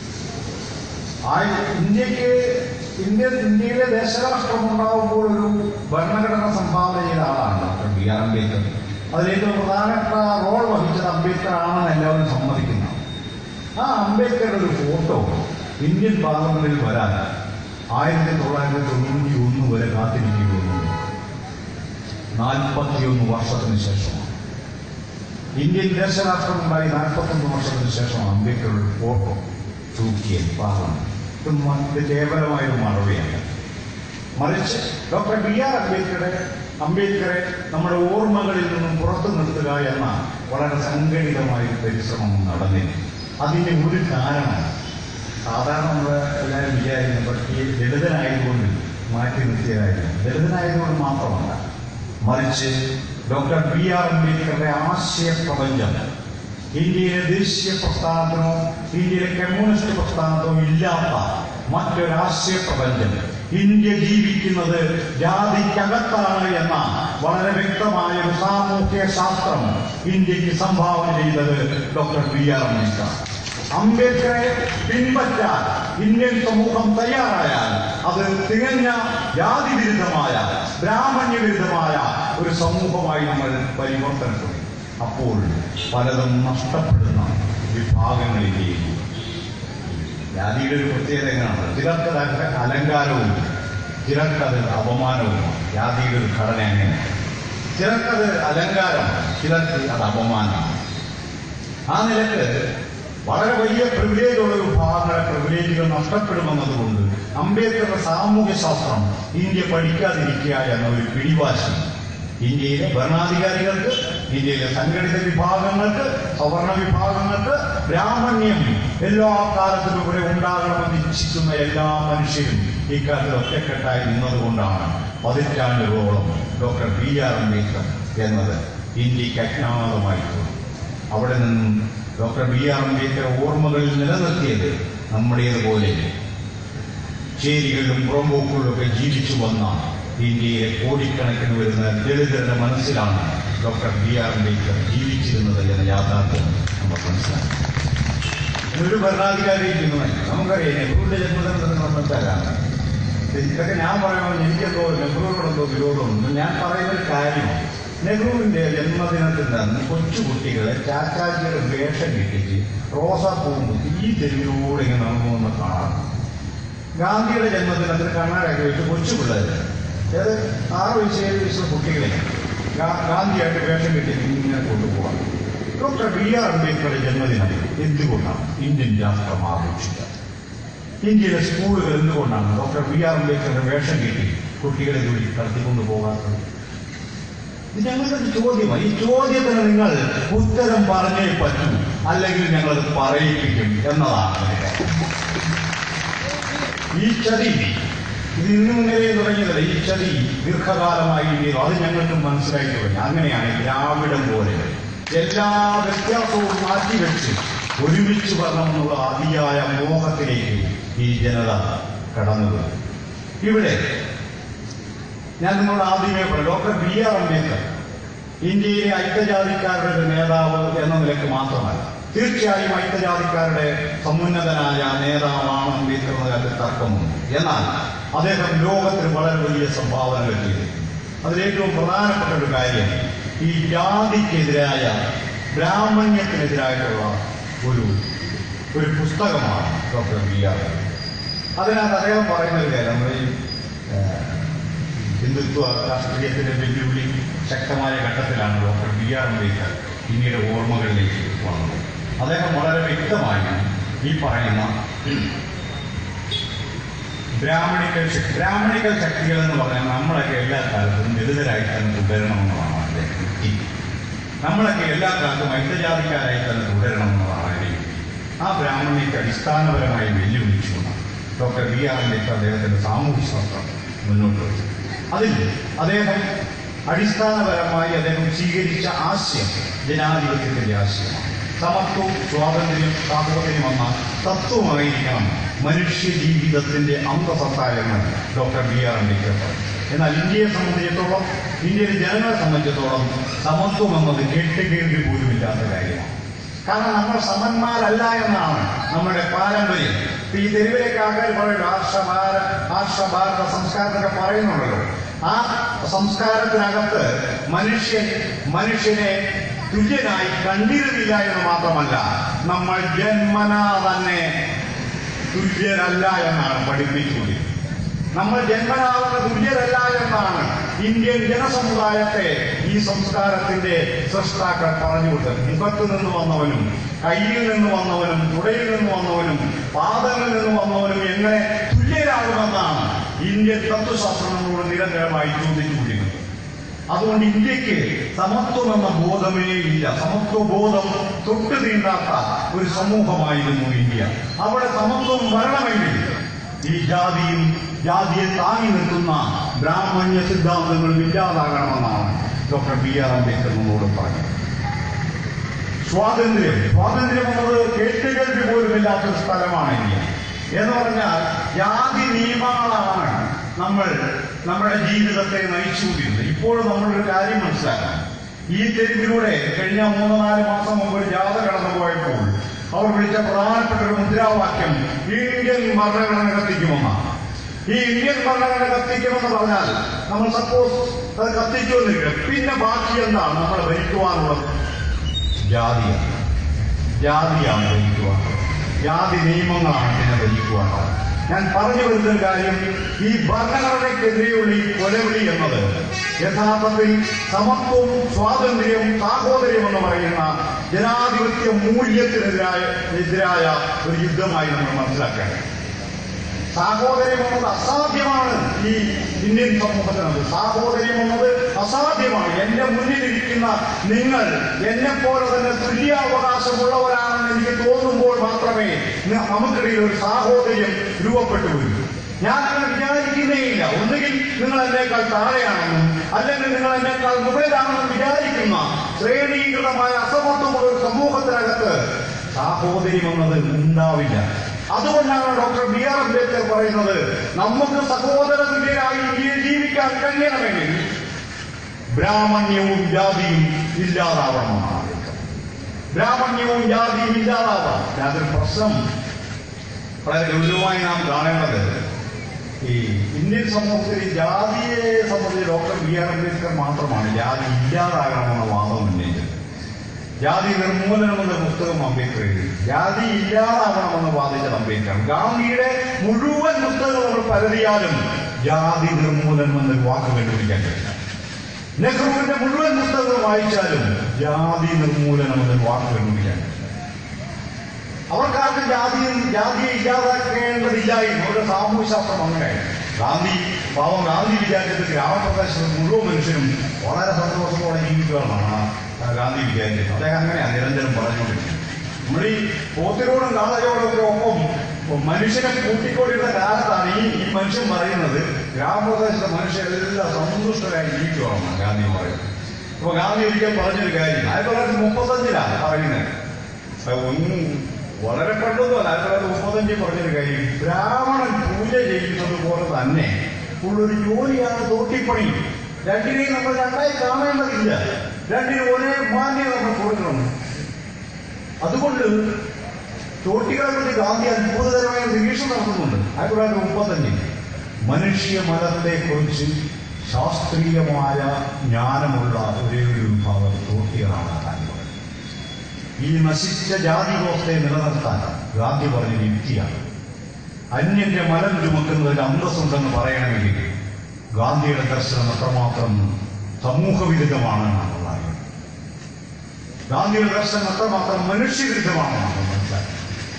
ആയി- ഇന്ത്യക്ക് ഇന്ത്യ ഇന്ത്യയിലെ ദേശരാഷ്ട്രം ഉണ്ടാകുമ്പോൾ ഒരു ഭരണഘടന സംഭാവന ചെയ്ത ആളാണ് ഡോക്ടർ ബി ആർ അംബേദ്കർ അതിലേറ്റവും പ്രധാനപ്പെട്ട റോൾ വഹിച്ചത് അംബേദ്കർ ആണെന്ന് എല്ലാവരും സമ്മതിക്കുന്നു ആ അംബേദ്കറുടെ ഒരു ഫോട്ടോ ഇന്ത്യൻ പാർലമെന്റിൽ വരാൻ ആയിരത്തി തൊള്ളായിരത്തി തൊണ്ണൂറ്റി ഒന്ന് വരെ കാത്തിരിക്കുകയുള്ളൂ നാൽപ്പത്തിയൊന്ന് വർഷത്തിന് ശേഷം ഇന്ത്യൻ ദേശരാഷ്ട്രമുണ്ടായി നാൽപ്പത്തൊന്ന് വർഷത്തിന് ശേഷം അംബേദ്കറുടെ ഫോട്ടോ തൂക്കിയ പാർലമെന്റ് ഇത് മ- ഇത് കേവലമായൊരു മറവിയല്ല മറിച്ച് ഡോക്ടർ ബി ആർ അംബേദ്കറെ അംബേദ്കറെ നമ്മുടെ ഓർമ്മകളിൽ നിന്നും പുറത്തു നിർത്തുക എന്ന വളരെ സംഘടിതമായ ഒരു പരിശ്രമം നടന്നിരുന്നു അതിന്റെ ഒരു കാരണം സാധാരണ നമ്മൾ എല്ലാവരും വിചാരിക്കുന്നു പക്ഷേ ഈ ദളിതനായതുകൊണ്ട് മാറ്റി നിർത്തിയതായിരുന്നു ദളിതനായതുകൊണ്ട് മാത്രമല്ല മറിച്ച് ഡോക്ടർ ബി ആർ അംബേദ്കറുടെ ആശയ പ്രപഞ്ചം ഇന്ത്യയിലെ ദേശീയ പ്രസ്ഥാനത്തിനോ ഇന്ത്യയിലെ കമ്മ്യൂണിസ്റ്റ് പ്രസ്ഥാനത്തിനോ ഇല്ലാത്ത മറ്റൊരാശയ പ്രപഞ്ചം ഇന്ത്യ ജീവിക്കുന്നത് ജാതിക്കകത്താണ് എന്ന വളരെ വ്യക്തമായ ഒരു സാമൂഹ്യ ശാസ്ത്രം ഇന്ത്യക്ക് സംഭാവന ചെയ്തത് ഡോക്ടർ ബി ആർ അംബേദ്കർ അംബേദ്കറെ പിൻപറ്റാൻ ഇന്ത്യൻ സമൂഹം തയ്യാറായാൽ അത് തികഞ്ഞ ജാതി വിരുദ്ധമായ ബ്രാഹ്മണ്യ വിരുദ്ധമായ ഒരു സമൂഹമായി നമ്മൾ പരിവർത്തനപ്പെടും അപ്പോൾ പലതും നഷ്ടപ്പെടുന്ന വിഭാഗങ്ങളിലേക്ക് ജാതിയുടെ ഒരു പ്രത്യേകത എങ്ങനെയാണ് ചിലർക്കത് അല- അലങ്കാരവും ചിലർക്കത് അപമാനവുമാണ് ജാതിയുടെ ഒരു ഘടന എങ്ങനെ ചിലർക്കത് അലങ്കാരമാണ് ചിലർക്ക് അത് അപമാനമാണ് ആ നിലക്ക് വളരെ വലിയ പ്രിവിലേജ് ഉള്ള വിഭാഗങ്ങളെ പ്രിവിലേജുകൾ നഷ്ടപ്പെടുമെന്നതുകൊണ്ട് അംബേദ്കറുടെ സാമൂഹ്യ ശാസ്ത്രം ഇന്ത്യ പഠിക്കാതിരിക്കുക എന്ന ഒരു പിടിവാശി ഇന്ത്യയിലെ ഭരണാധികാരികൾക്ക് ഇന്ത്യയിലെ സംഘടിത വിഭാഗങ്ങൾക്ക് സവർണ വിഭാഗങ്ങൾക്ക് ബ്രാഹ്മണ്യം എല്ലാ കാലത്തും ഇവിടെ ഉണ്ടാകണമെന്ന് ഇച്ഛിക്കുന്ന എല്ലാ മനുഷ്യരും ഇക്കാലത്ത് ഒറ്റക്കെട്ടായി നിന്നതുകൊണ്ടാണ് പതിറ്റാണ്ടുകളോളം ഡോക്ടർ ബി ആർ അംബേദ്കർ എന്നത് ഇന്ത്യക്ക് അജ്ഞാതമായി തോന്നി അവിടെ നിന്നും ഡോക്ടർ ബി ആർ അംബേദ്കർ ഓർമ്മകളിൽ നിലനിർത്തിയത് നമ്മുടേതുപോലെ ചേരികളിലും പുറമ്പോക്കുകളിലൊക്കെ ജീവിച്ചു വന്ന ഇന്ത്യയിലെ കോടിക്കണക്കിന് വരുന്ന ദളിതരുടെ മനസ്സിലാണ് ഡോക്ടർ ബി ആർ അംബേദ്കർ ജീവിച്ചിരുന്നത് എന്ന യാഥാർത്ഥ്യം നമ്മൾ മനസ്സിലാക്കി ഒരു ഭരണാധികാരി ചെയ്യുന്നതല്ല നമുക്കറിയാം നെഹ്റുവിന്റെ ജന്മദിനത്തിന് നമ്മൾ തരാണ് ഇതൊക്കെ ഞാൻ പറയുമ്പോൾ എനിക്കെന്തോ നെഹ്റുവിനോടെന്തോ വിരോധമുണ്ട് ഞാൻ പറയുന്ന ഒരു കാര്യം നെഹ്റുവിന്റെ ജന്മദിനത്തിൽ അന്ന് കൊച്ചുകുട്ടികളെ ചാച്ചാജിയുടെ വേഷം കിട്ടിച്ച് റോസാപ്പൂവും കുത്തി ഈ തെരുവിലൂടെ ഇങ്ങനെ നടന്നു കാണാം ഗാന്ധിയുടെ ജന്മദിനത്തിൽ കണ്ണാടൊക്കെ വെച്ച് കൊച്ചു പിള്ളേർ അതായത് ആറ് വയസ്സ് ഏഴ് വയസ്സുള്ള കുട്ടികളെ ഗാ- ഗാന്ധിയായിട്ട് വേഷം കെട്ടി ഇങ്ങനെ കൊണ്ടുപോകാം ഡോക്ടർ ബി ആർ അംബേദ്കറുടെ ജന്മദിനം എന്തുകൊണ്ടാണ് ഇന്ത്യൻ രാഷ്ട്രം ആഘോഷിക്കുക ഇന്ത്യയിലെ സ്കൂളുകൾ എന്തുകൊണ്ടാണ് ഡോക്ടർ ബി ആർ അംബേദ്കറുടെ വേഷം കെട്ടി കുട്ടികളെ കൂടി കടത്തിക്കൊണ്ടു പോകാത്തത് ഇത് ഞങ്ങളുടെ ഒരു ചോദ്യമാണ് ഈ ചോദ്യത്തിന് നിങ്ങൾ ഉത്തരം പറഞ്ഞേ പറ്റൂ അല്ലെങ്കിൽ ഞങ്ങളത് പറയിപ്പിക്കും എന്നതാണ് എൻ്റെ കാര്യം. ഈ ചതി ഇത് ഇന്നും ഇന്നലെ തുടങ്ങിയതല്ല ഈ ചതി ദീർഘകാലമായി ഇന്ത്യയിൽ അത് ഞങ്ങൾക്ക് മനസ്സിലായി തുടങ്ങി അങ്ങനെയാണ് ദ്രാവിഡം പോലെ എല്ലാ വ്യത്യാസവും മാറ്റിവെച്ച് ഒരുമിച്ച് വരണമെന്നുള്ള അതിയായ മോഹത്തിലേക്ക് ഈ ജനത കടന്നുപോയി ഇവിടെ ഞാൻ നിങ്ങളോട് ആദ്യമേ പറയാം ഡോക്ടർ ബി ആർ അംബേദ്കർ ഇന്ത്യയിലെ ഐക്യജാതിക്കാരുടെ ഒരു നേതാവ് എന്ന നിലയ്ക്ക് മാത്രമല്ല തീർച്ചയായും ഐക്യജാതിക്കാരുടെ സമുന്നതനായ നേതാവാണ് അംബേദ്കർ എന്ന കാര്യത്തിൽ തർക്കമുണ്ട് എന്നാൽ അദ്ദേഹം ലോകത്തിന് വളരെ വലിയ സംഭാവനകൾ ചെയ്തിട്ടുണ്ട് അതിലേറ്റവും പ്രധാനപ്പെട്ട ഒരു കാര്യം ഈ ജാതിക്കെതിരായ ബ്രാഹ്മണ്യത്തിനെതിരായിട്ടുള്ള ഒരു ഒരു പുസ്തകമാണ് ഡോക്ടർ ബി ആർ അതിനകത്ത് അദ്ദേഹം പറയുന്ന ഒരു കാര്യം നമ്മൾ ഈ ഏഹ്, ഹിന്ദുത്വ രാഷ്ട്രീയത്തിന്റെ വെല്ലുവിളി ശക്തമായ ഘട്ടത്തിലാണ് ഡോക്ടർ ബി ആർ അംബേദ്കർ പിന്നീട് ഓർമ്മകളിലേക്ക് വന്നത് അദ്ദേഹം വളരെ വ്യക്തമായി ഈ പറയുന്ന ബ്രാഹ്മണിക്കൽ ശക്തി ബ്രാഹ്മണിക്കൽ ശക്തികൾ എന്ന് പറഞ്ഞാൽ നമ്മളൊക്കെ എല്ലാ കാലത്തും ദളിതരായി തന്നെ തുടരണമെന്നതാണ് അദ്ദേഹം യുക്തി നമ്മളൊക്കെ എല്ലാ കാലത്തും ഐക്യജാതിക്കാരായി തന്നെ തുടരണമെന്നതാണ് അതിന്റെ യുക്തി ആ ബ്രാഹ്മണ്യത്തെ അടിസ്ഥാനപരമായി വെല്ലുവിളിച്ചുകൊണ്ട് ഡോക്ടർ ബി ആർ അംബേദ്കർ അദ്ദേഹത്തിന്റെ സാമൂഹ്യ ശാസ്ത്രം മുന്നോട്ട് വെച്ചു അതിൽ അദ്ദേഹം അടിസ്ഥാനപരമായി അദ്ദേഹം സ്വീകരിച്ച ആശയം ജനാധിപത്യത്തിന്റെ ആശയമാണ് സമത്വവും സ്വാതന്ത്ര്യം സാഹോദര്യം എന്ന തത്വമായിരിക്കണം മനുഷ്യ ജീവിതത്തിന്റെ അന്തസത്ത എന്ന് ഡോക്ടർ ബി ആർ അംബേദ്കർ പറഞ്ഞു എന്നാൽ ഇന്ത്യയെ സംബന്ധിച്ചിടത്തോളം ഇന്ത്യയിലെ ജനങ്ങളെ സംബന്ധിച്ചിടത്തോളം സമത്വം എന്നത് കേട്ടുകേൾവി പോലുമില്ലാത്ത കാര്യമാണ് കാരണം നമ്മൾ സമന്മാരല്ല എന്നാണ് നമ്മുടെ പാരമ്പര്യം ഇപ്പൊ ഈ തെരുവിലേക്ക് ആൾക്കാർ പറയും ആർഷഭാര ആർഷഭാരത സംസ്കാരത്തൊക്കെ പറയുന്നുണ്ടല്ലോ ആ സംസ്കാരത്തിനകത്ത് മനുഷ്യൻ മനുഷ്യനെ തുല്യനായി കണ്ടിരുന്നില്ല എന്ന് മാത്രമല്ല നമ്മൾ ജന്മന തന്നെ തുല്യരല്ല എന്നാണ് പഠിപ്പിച്ചുകൊണ്ടിരിക്കുന്നത് നമ്മൾ ജന്മനാവുന്ന തുല്യരല്ല എന്നാണ് ഇന്ത്യൻ ജനസമുദായത്തെ ഈ സംസ്കാരത്തിന്റെ സൃഷ്ടാക്കൾ പറഞ്ഞുകൊടുത്തത് മുഖത്ത് നിന്ന് വന്നവനും കയ്യിൽ നിന്ന് വന്നവനും തുടയിൽ നിന്ന് വന്നവനും പാദങ്ങളിൽ നിന്ന് വന്നവനും എങ്ങനെ തുല്യരാകുമെന്നാണ് ഇന്ത്യൻ തത്വശാസ്ത്രം നമ്മളോട് നിരന്തരമായി ചോദിച്ചുകൊണ്ടിരുന്നത് അതുകൊണ്ട് ഇന്ത്യക്ക് സമത്വം എന്ന ബോധമേ ഇല്ല സമത്വ ബോധം തൊട്ട് തീണ്ടാത്ത ഒരു സമൂഹമായിരുന്നു ഇന്ത്യ അവിടെ സമത്വം വരണമെങ്കിൽ ഈ ജാതിയും ജാതിയെ താങ്ങി നിൽക്കുന്ന ബ്രാഹ്മണ്യ സിദ്ധാന്തങ്ങളും ഇല്ലാതാകണമെന്നാണ് ഡോക്ടർ ബി ആർ അംബേദ്കർ നമ്മളോട് പറഞ്ഞത് സ്വാതന്ത്ര്യം സ്വാതന്ത്ര്യം എന്നത് കേട്ടുകേൾവി പോലുമില്ലാത്തൊരു സ്ഥലമാണ് ഇന്ത്യ എന്ന് പറഞ്ഞാൽ ജാതി നിയമങ്ങളാണ് നമ്മൾ നമ്മുടെ ജീവിതത്തെ നയിച്ചുകൊണ്ടിരുന്നത് ഇപ്പോഴും നമ്മളൊരു കാര്യം മനസ്സിലാക്കണം ഈ തെരുവിലൂടെ കഴിഞ്ഞ മൂന്ന് നാല് മാസം മുമ്പ് ഒരു ജാഥ കടന്നു പോയപ്പോൾ അവർ വിളിച്ച പ്രധാനപ്പെട്ട ഒരു മുദ്രാവാക്യം ഇന്ത്യൻ ഭരണഘടന കത്തിക്കുമെന്നാണ് ഈ ഇന്ത്യൻ ഭരണഘടന കത്തിക്കുമെന്ന് പറഞ്ഞാൽ നമ്മൾ സപ്പോസ് അത് കത്തിക്കുമെന്നില്ല പിന്നെ ബാക്കി എന്താണ് നമ്മൾ ഭരിക്കുവാനുള്ളത് ജാതിയാണ് ജാതിയാണ് ഭരിക്കുവാനുള്ളത് ജാതി നിയമങ്ങളാണ് ഇതിനെ ഭരിക്കുവാനുള്ളത് ഞാൻ പറഞ്ഞു വരുന്ന കാര്യം ഈ ഭരണഘടനയ്ക്കെതിരെയുള്ള ഈ കൊലവിളി എന്നത് യഥാർത്ഥത്തിൽ സമത്വവും സ്വാതന്ത്ര്യവും സാഹോദര്യം എന്ന് പറയുന്ന ജനാധിപത്യ മൂല്യത്തിനെതിരായ എതിരായ ഒരു യുദ്ധമായി നമ്മൾ മനസ്സിലാക്കേണ്ടത് സാഹോദര്യം എന്നത് അസാധ്യമാണ് ഈ ഇന്ത്യൻ സമൂഹത്തിനത് സാഹോദര്യം എന്നത് അസാധ്യമാണ് എന്റെ മുന്നിലിരിക്കുന്ന നിങ്ങൾ എന്നെ പോലെ തന്നെ തുല്യാവകാശമുള്ളവരാണെന്ന് എനിക്ക് തോന്നുമ്പോൾ മാത്രമേ ന- നമുക്കിടയിൽ ഒരു സാഹോദര്യം രൂപപ്പെട്ടു വരൂ ഞാൻ അങ്ങനെ വിചാരിക്കുന്നേയില്ല ഒന്നുകിൽ നിങ്ങൾ എന്നേക്കാൾ താഴെയാണെന്നും അല്ലെങ്കിൽ നിങ്ങൾ എന്നേക്കാൾ മുകളിലാണെന്നും വിചാരിക്കുന്ന ശ്രേണീകൃതമായ അസമത്വമുള്ള ഒരു സമൂഹത്തിനകത്ത് സാഹോദര്യം എന്നത് ഉണ്ടാവില്ല അതുകൊണ്ടാണ് ഡോക്ടർ ബി ആർ അംബേദ്കർ പറയുന്നത് നമുക്ക് സഹോദര തുല്യരായി ഇന്ത്യയിൽ ജീവിക്കാൻ കഴിയണമെങ്കിൽ ബ്രാഹ്മണ്യവും ജാതിയും ഇല്ലാതാവണമെന്നാണ് ബ്രാഹ്മണ്യവും ജാതിയും ഇല്ലാതാവണം യാതൊരു പ്രശ്നം വളരെ ഗൗരവമായി നാം കാണേണ്ടത് ഈ ഇന്ത്യൻ സമൂഹത്തിൽ ഈ ജാതിയെ സംബന്ധിച്ച് ഡോക്ടർ ബി ആർ അംബേദ്കർ മാത്രമാണ് ജാതി ഇല്ലാതാകണമെന്ന വാദം ഉന്നയിച്ചത് ജാതി നിർമൂലനം എന്ന പുസ്തകം അംബേദ്കർ എഴുതി ജാതി ഇല്ലാതാവണമെന്ന് വാദിച്ചത് അംബേദ്കർ ഗാന്ധിയുടെ മുഴുവൻ പുസ്തകങ്ങൾ നമ്മൾ പരതിയാലും ജാതി നിർമൂലനം എന്നൊരു വാക്ക് കണ്ടുപിടിക്കാൻ കഴിയില്ല നെഹ്റുവിന്റെ മുഴുവൻ പുസ്തകങ്ങൾ വായിച്ചാലും ജാതി നിർമൂലനം എന്നൊരു വാക്ക് കണ്ടുപിടിക്കാൻ കഴിയില്ല അവർക്കാർക്കും ജാതിയും ജാതിയെ ഇല്ലാതാക്കേണ്ടതില്ലായിരുന്നു അവരുടെ സാമൂഹ്യശാസ്ത്രം അങ്ങനെ ഗാന്ധി പാവം ഗാന്ധി വിചാരിച്ചത് ഗ്രാമപ്രദേശത്ത് മുഴുവൻ മനുഷ്യരും വളരെ സന്തോഷത്തോടെ ജീവിക്കുകയാണ് ആ ഗാന്ധി വിചാരിച്ചത് അദ്ദേഹം അങ്ങനെയാണ് നിരന്തരം പറഞ്ഞുകൊണ്ടിരിക്കുന്നത് നമ്മൾ ഈ പോത്തിനോടും കാളയോടും ഒക്കെ ഒപ്പം മനുഷ്യനെ കൂട്ടിക്കൊണ്ടിരുന്ന കാലത്താണ് ഈ ഈ മനുഷ്യൻ പറയുന്നത് ഗ്രാമപ്രദേശത്തെ മനുഷ്യരെല്ലാം സന്തുഷ്ടരായി ജീവിക്കുകയാണ് ഗാന്ധി പറയുന്നത് അപ്പൊ ഗാന്ധി ഒരിക്കൽ പറഞ്ഞൊരു കാര്യം ആയിരത്തി തൊള്ളായിരത്തി മുപ്പത്തഞ്ചിലാണ് പറയുന്നത് അത് ഒന്നും വളരെ പണ്ടൊന്നുമല്ല ആയിരത്തി തൊള്ളായിരത്തി മുപ്പത്തഞ്ചിൽ പറഞ്ഞൊരു കാര്യം ബ്രാഹ്മണൻ പൂജ ചെയ്യുന്നത് പോലെ തന്നെ ഉള്ളൊരു ജോലിയാണ് തോട്ടിപ്പണി രണ്ടിനെയും നമ്മൾ രണ്ടായി കാണേണ്ടതില്ല രണ്ടിനും ഒരേ മാന്യം നമ്മൾ കൊടുക്കണം അതുകൊണ്ട് തോട്ടികളെ പറ്റി ഗാന്ധി അത്ഭുതകരമായ നിരീക്ഷണം നടത്തുന്നുണ്ട് ആയിരത്തി തൊള്ളായിരത്തി മുപ്പത്തഞ്ചിൽ മനുഷ്യ മലത്തെ കുറിച്ച് ശാസ്ത്രീയമായ ജ്ഞാനമുള്ള ഒരേ ഒരു വിഭാഗം തോട്ടികളാണ് ഗാന്ധി പറയുന്നത് ഈ നശിച്ച ജാതി വ്യവസ്ഥയെ നിലനിർത്താൻ ഗാന്ധി പറഞ്ഞ യുക്തിയാണ് അന്യന്റെ മലം ചുമക്കുന്നതിൽ അന്തസ്സുണ്ടെന്ന് പറയണമെങ്കിൽ ഗാന്ധിയുടെ ദർശനം അത്രമാത്രം സമൂഹവിരുദ്ധമാണ് എന്നാണ് അറിയുന്നത് ഗാന്ധിയുടെ ദർശനം അത്രമാത്രം മനുഷ്യവിരുദ്ധമാണെന്നാണ് മനസ്സിലാക്കുന്നത്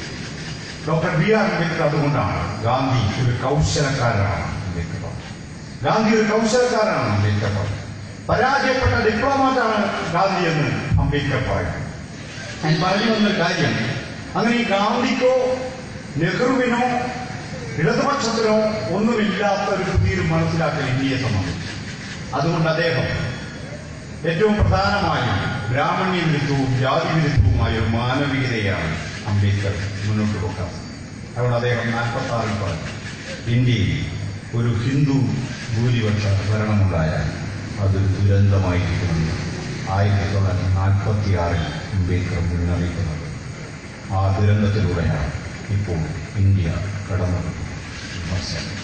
ഡോക്ടർ ബി ആർ അംബേദ്കർ അതുകൊണ്ടാണ് ഗാന്ധി ഒരു കൗശലക്കാരനാണ് അംബേദ്കർ പറഞ്ഞത്. ഗാന്ധി ഒരു കൗശലക്കാരനാണ് അംബേദ്കർ പറഞ്ഞത്. പരാജയപ്പെട്ട ഡിപ്ലോമാറ്റാണ് ഗാന്ധി എന്ന് അംബേദ്കർ പറയുന്നത് ഞാൻ പറഞ്ഞു വന്നൊരു കാര്യം അങ്ങനെ ഈ ഗാന്ധിക്കോ നെഹ്റുവിനോ ഇടതുപക്ഷത്തിനോ ഒന്നുമില്ലാത്ത ഒരു പുതിയൊരു മനസ്സിലാക്കൽ ഇന്ത്യയെ സംബന്ധിച്ചു അതുകൊണ്ട് അദ്ദേഹം ഏറ്റവും പ്രധാനമായും ബ്രാഹ്മണ്യ വിരുദ്ധവും ജാതി വിരുദ്ധവുമായ ഒരു മാനവികതയാണ് അംബേദ്കർ മുന്നോട്ട് വെക്കാൻ അതുകൊണ്ട് അദ്ദേഹം നാൽപ്പത്തി ആറിൽ പറഞ്ഞു ഇന്ത്യയിൽ ഒരു ഹിന്ദു ഭൂരിപക്ഷ ഭരണമുണ്ടായാൽ അത് ദുരന്തമായിരിക്കുമെന്ന് ആയിരത്തി തൊള്ളായിരത്തി നാൽപ്പത്തി ആറിൽ അംബേദ്കർ മുന്നറിയിക്കുന്നത് ആ ദുരന്തത്തിലൂടെയാണ് ഇപ്പോൾ ഇന്ത്യ കടന്നത് മനസ്സിലാക്കുന്നത്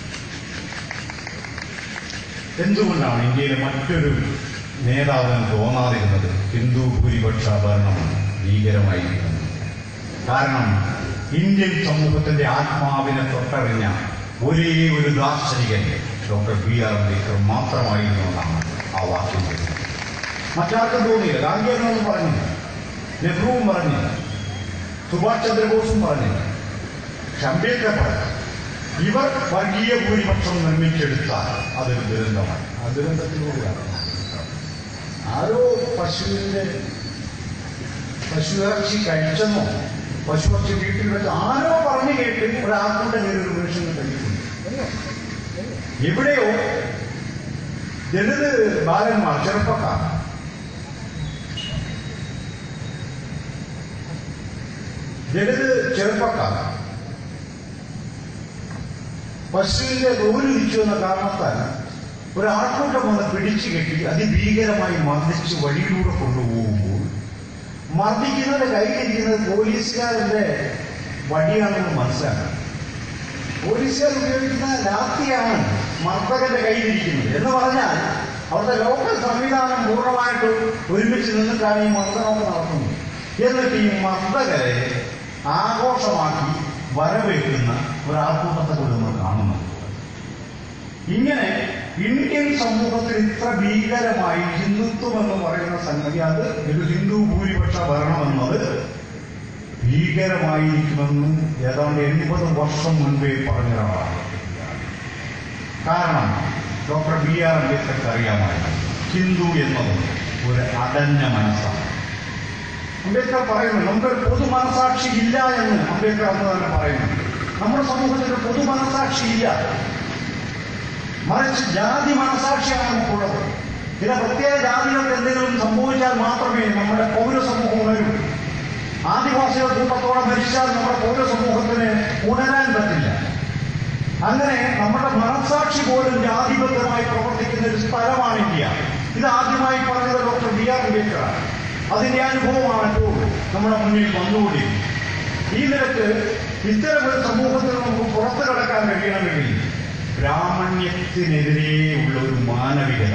എന്തുകൊണ്ടാണ് ഇന്ത്യയിലെ മറ്റൊരു നേതാവിന് തോന്നാതിരുന്നത് ഹിന്ദു ഭൂരിപക്ഷ ഭരണമാണ് ഭീകരമായിരിക്കുന്നത് കാരണം ഇന്ത്യൻ സമൂഹത്തിന്റെ ആത്മാവിനെ തൊട്ടറിഞ്ഞ ഒരേ ഒരു ദാർശനികൻ ഡോക്ടർ ബി ആർ അംബേദ്കർ മാത്രമായിരുന്നു എന്നാണ് ആ വാക്യം വരുന്നത് മറ്റാർക്കും തോന്നിയില്ല ഗാന്ധി എന്നൊന്നും പറഞ്ഞില്ല നെഹ്റുവും പറഞ്ഞില്ല സുഭാഷ് ചന്ദ്രബോസും പറഞ്ഞില്ല പക്ഷെ അംബേദ്കർ പറഞ്ഞു ഇവർ വർഗീയ ഭൂരിപക്ഷം നിർമ്മിച്ചെടുത്താൽ അതൊരു ദുരന്തമാണ് ആ ദുരന്തത്തിലൂടെയാണ് ആരോ പശുവിന്റെ പശു ഇറച്ചി കഴിച്ചെന്നോ പശു ഇറച്ചി വീട്ടിൽ വെച്ച് ആരോ പറഞ്ഞു കേട്ട് ഒരാൾക്കൂടെ നേരിട്ട് മനുഷ്യന് കഴിക്കുന്നു എവിടെയോ ദളിത് ബാലന്മാർ ചെറുപ്പക്കാർ ദളിത് ചെറുപ്പക്കാർ പശുവിന്റെ തോലുരിച്ചു എന്ന കാരണത്താൽ ഒരാൾക്കൂട്ടം വന്ന് പിടിച്ചു കെട്ടി അതിഭീകരമായി മർദ്ദിച്ച് വഴിയിലൂടെ കൊണ്ടുപോകുമ്പോൾ മർദ്ദിക്കുന്നത് കയ്യിലിരിക്കുന്നത് പോലീസുകാരന്റെ വടിയാണെന്ന് മനസ്സിലാക്കണം പോലീസുകാർ ഉപയോഗിക്കുന്ന ലാത്തിയാണ് മർദ്ദകന്റെ കയ്യിലിരിക്കുന്നത് എന്ന് പറഞ്ഞാൽ അവരുടെ ലോക്കൽ സംവിധാനം പൂർണ്ണമായിട്ട് ഒരുമിച്ച് നിന്നിട്ടാണ് ഈ മർദ്ദനമൊക്കെ നടത്തുന്നത് എന്നിട്ട് ഈ മർദ്ദകരെ ആഘോഷമാക്കി വരവേൽക്കുന്ന ഒരാൾക്കൂട്ടത്തെ കൂടി നമ്മൾ കാണുന്നുണ്ട് ഇങ്ങനെ ഇന്ത്യൻ സമൂഹത്തിൽ ഇത്ര ഭീകരമായി ഹിന്ദുത്വം എന്ന് പറയുന്ന സംഗതി അത് ഒരു ഹിന്ദു ഭൂരിപക്ഷ ഭരണം എന്നത് ഭീകരമായിരിക്കുമെന്ന് ഏതാണ്ട് എൺപത് വർഷം മുൻപേ പറഞ്ഞ ഒരാളാണ് കാരണം ഡോക്ടർ ബി ആർ അംബേദ്കർക്ക് അറിയാമായിരുന്നു ഹിന്ദു എന്നത് ഒരു അടഞ്ഞ മനസ്സാണ് അംബേദ്കർ പറയുന്നു നമുക്കൊരു പൊതു മനസാക്ഷി ഇല്ല എന്ന് അംബേദ്കർ അന്ന് തന്നെ പറയുന്നു നമ്മുടെ സമൂഹത്തിൽ ഒരു പൊതു മനസാക്ഷി ഇല്ല മറിച്ച് ജാതി മനസാക്ഷിയാണ് നമുക്കുള്ളത് ചില പ്രത്യേക ജാതികൾക്ക് എന്തെങ്കിലും സംഭവിച്ചാൽ മാത്രമേ നമ്മുടെ പൗരസമൂഹം ഉണരൂ ആദിവാസികൾ കൂട്ടത്തോടെ മരിച്ചാൽ നമ്മുടെ പൗരസമൂഹത്തിന് ഉണരാൻ പറ്റില്ല അങ്ങനെ നമ്മുടെ മനസാക്ഷി പോലും ജാതിബദ്ധമായി പ്രവർത്തിക്കുന്ന ഒരു സ്ഥലമാണ് ഇന്ത്യ ഇത് ആദ്യമായി പറഞ്ഞത് ഡോക്ടർ ബി ആർ അംബേദ്കറാണ് അതിന്റെ അനുഭവമാണ് ഇപ്പോൾ നമ്മുടെ മുന്നിൽ വന്നുകൂടി ഈ നിരക്ക് ഇത്തരം ഒരു സമൂഹത്തിൽ നമുക്ക് പുറത്തു കടക്കാൻ കഴിയണമെങ്കിൽ ബ്രാഹ്മണ്യത്തിനെതിരെ ഉള്ള ഒരു മാനവികത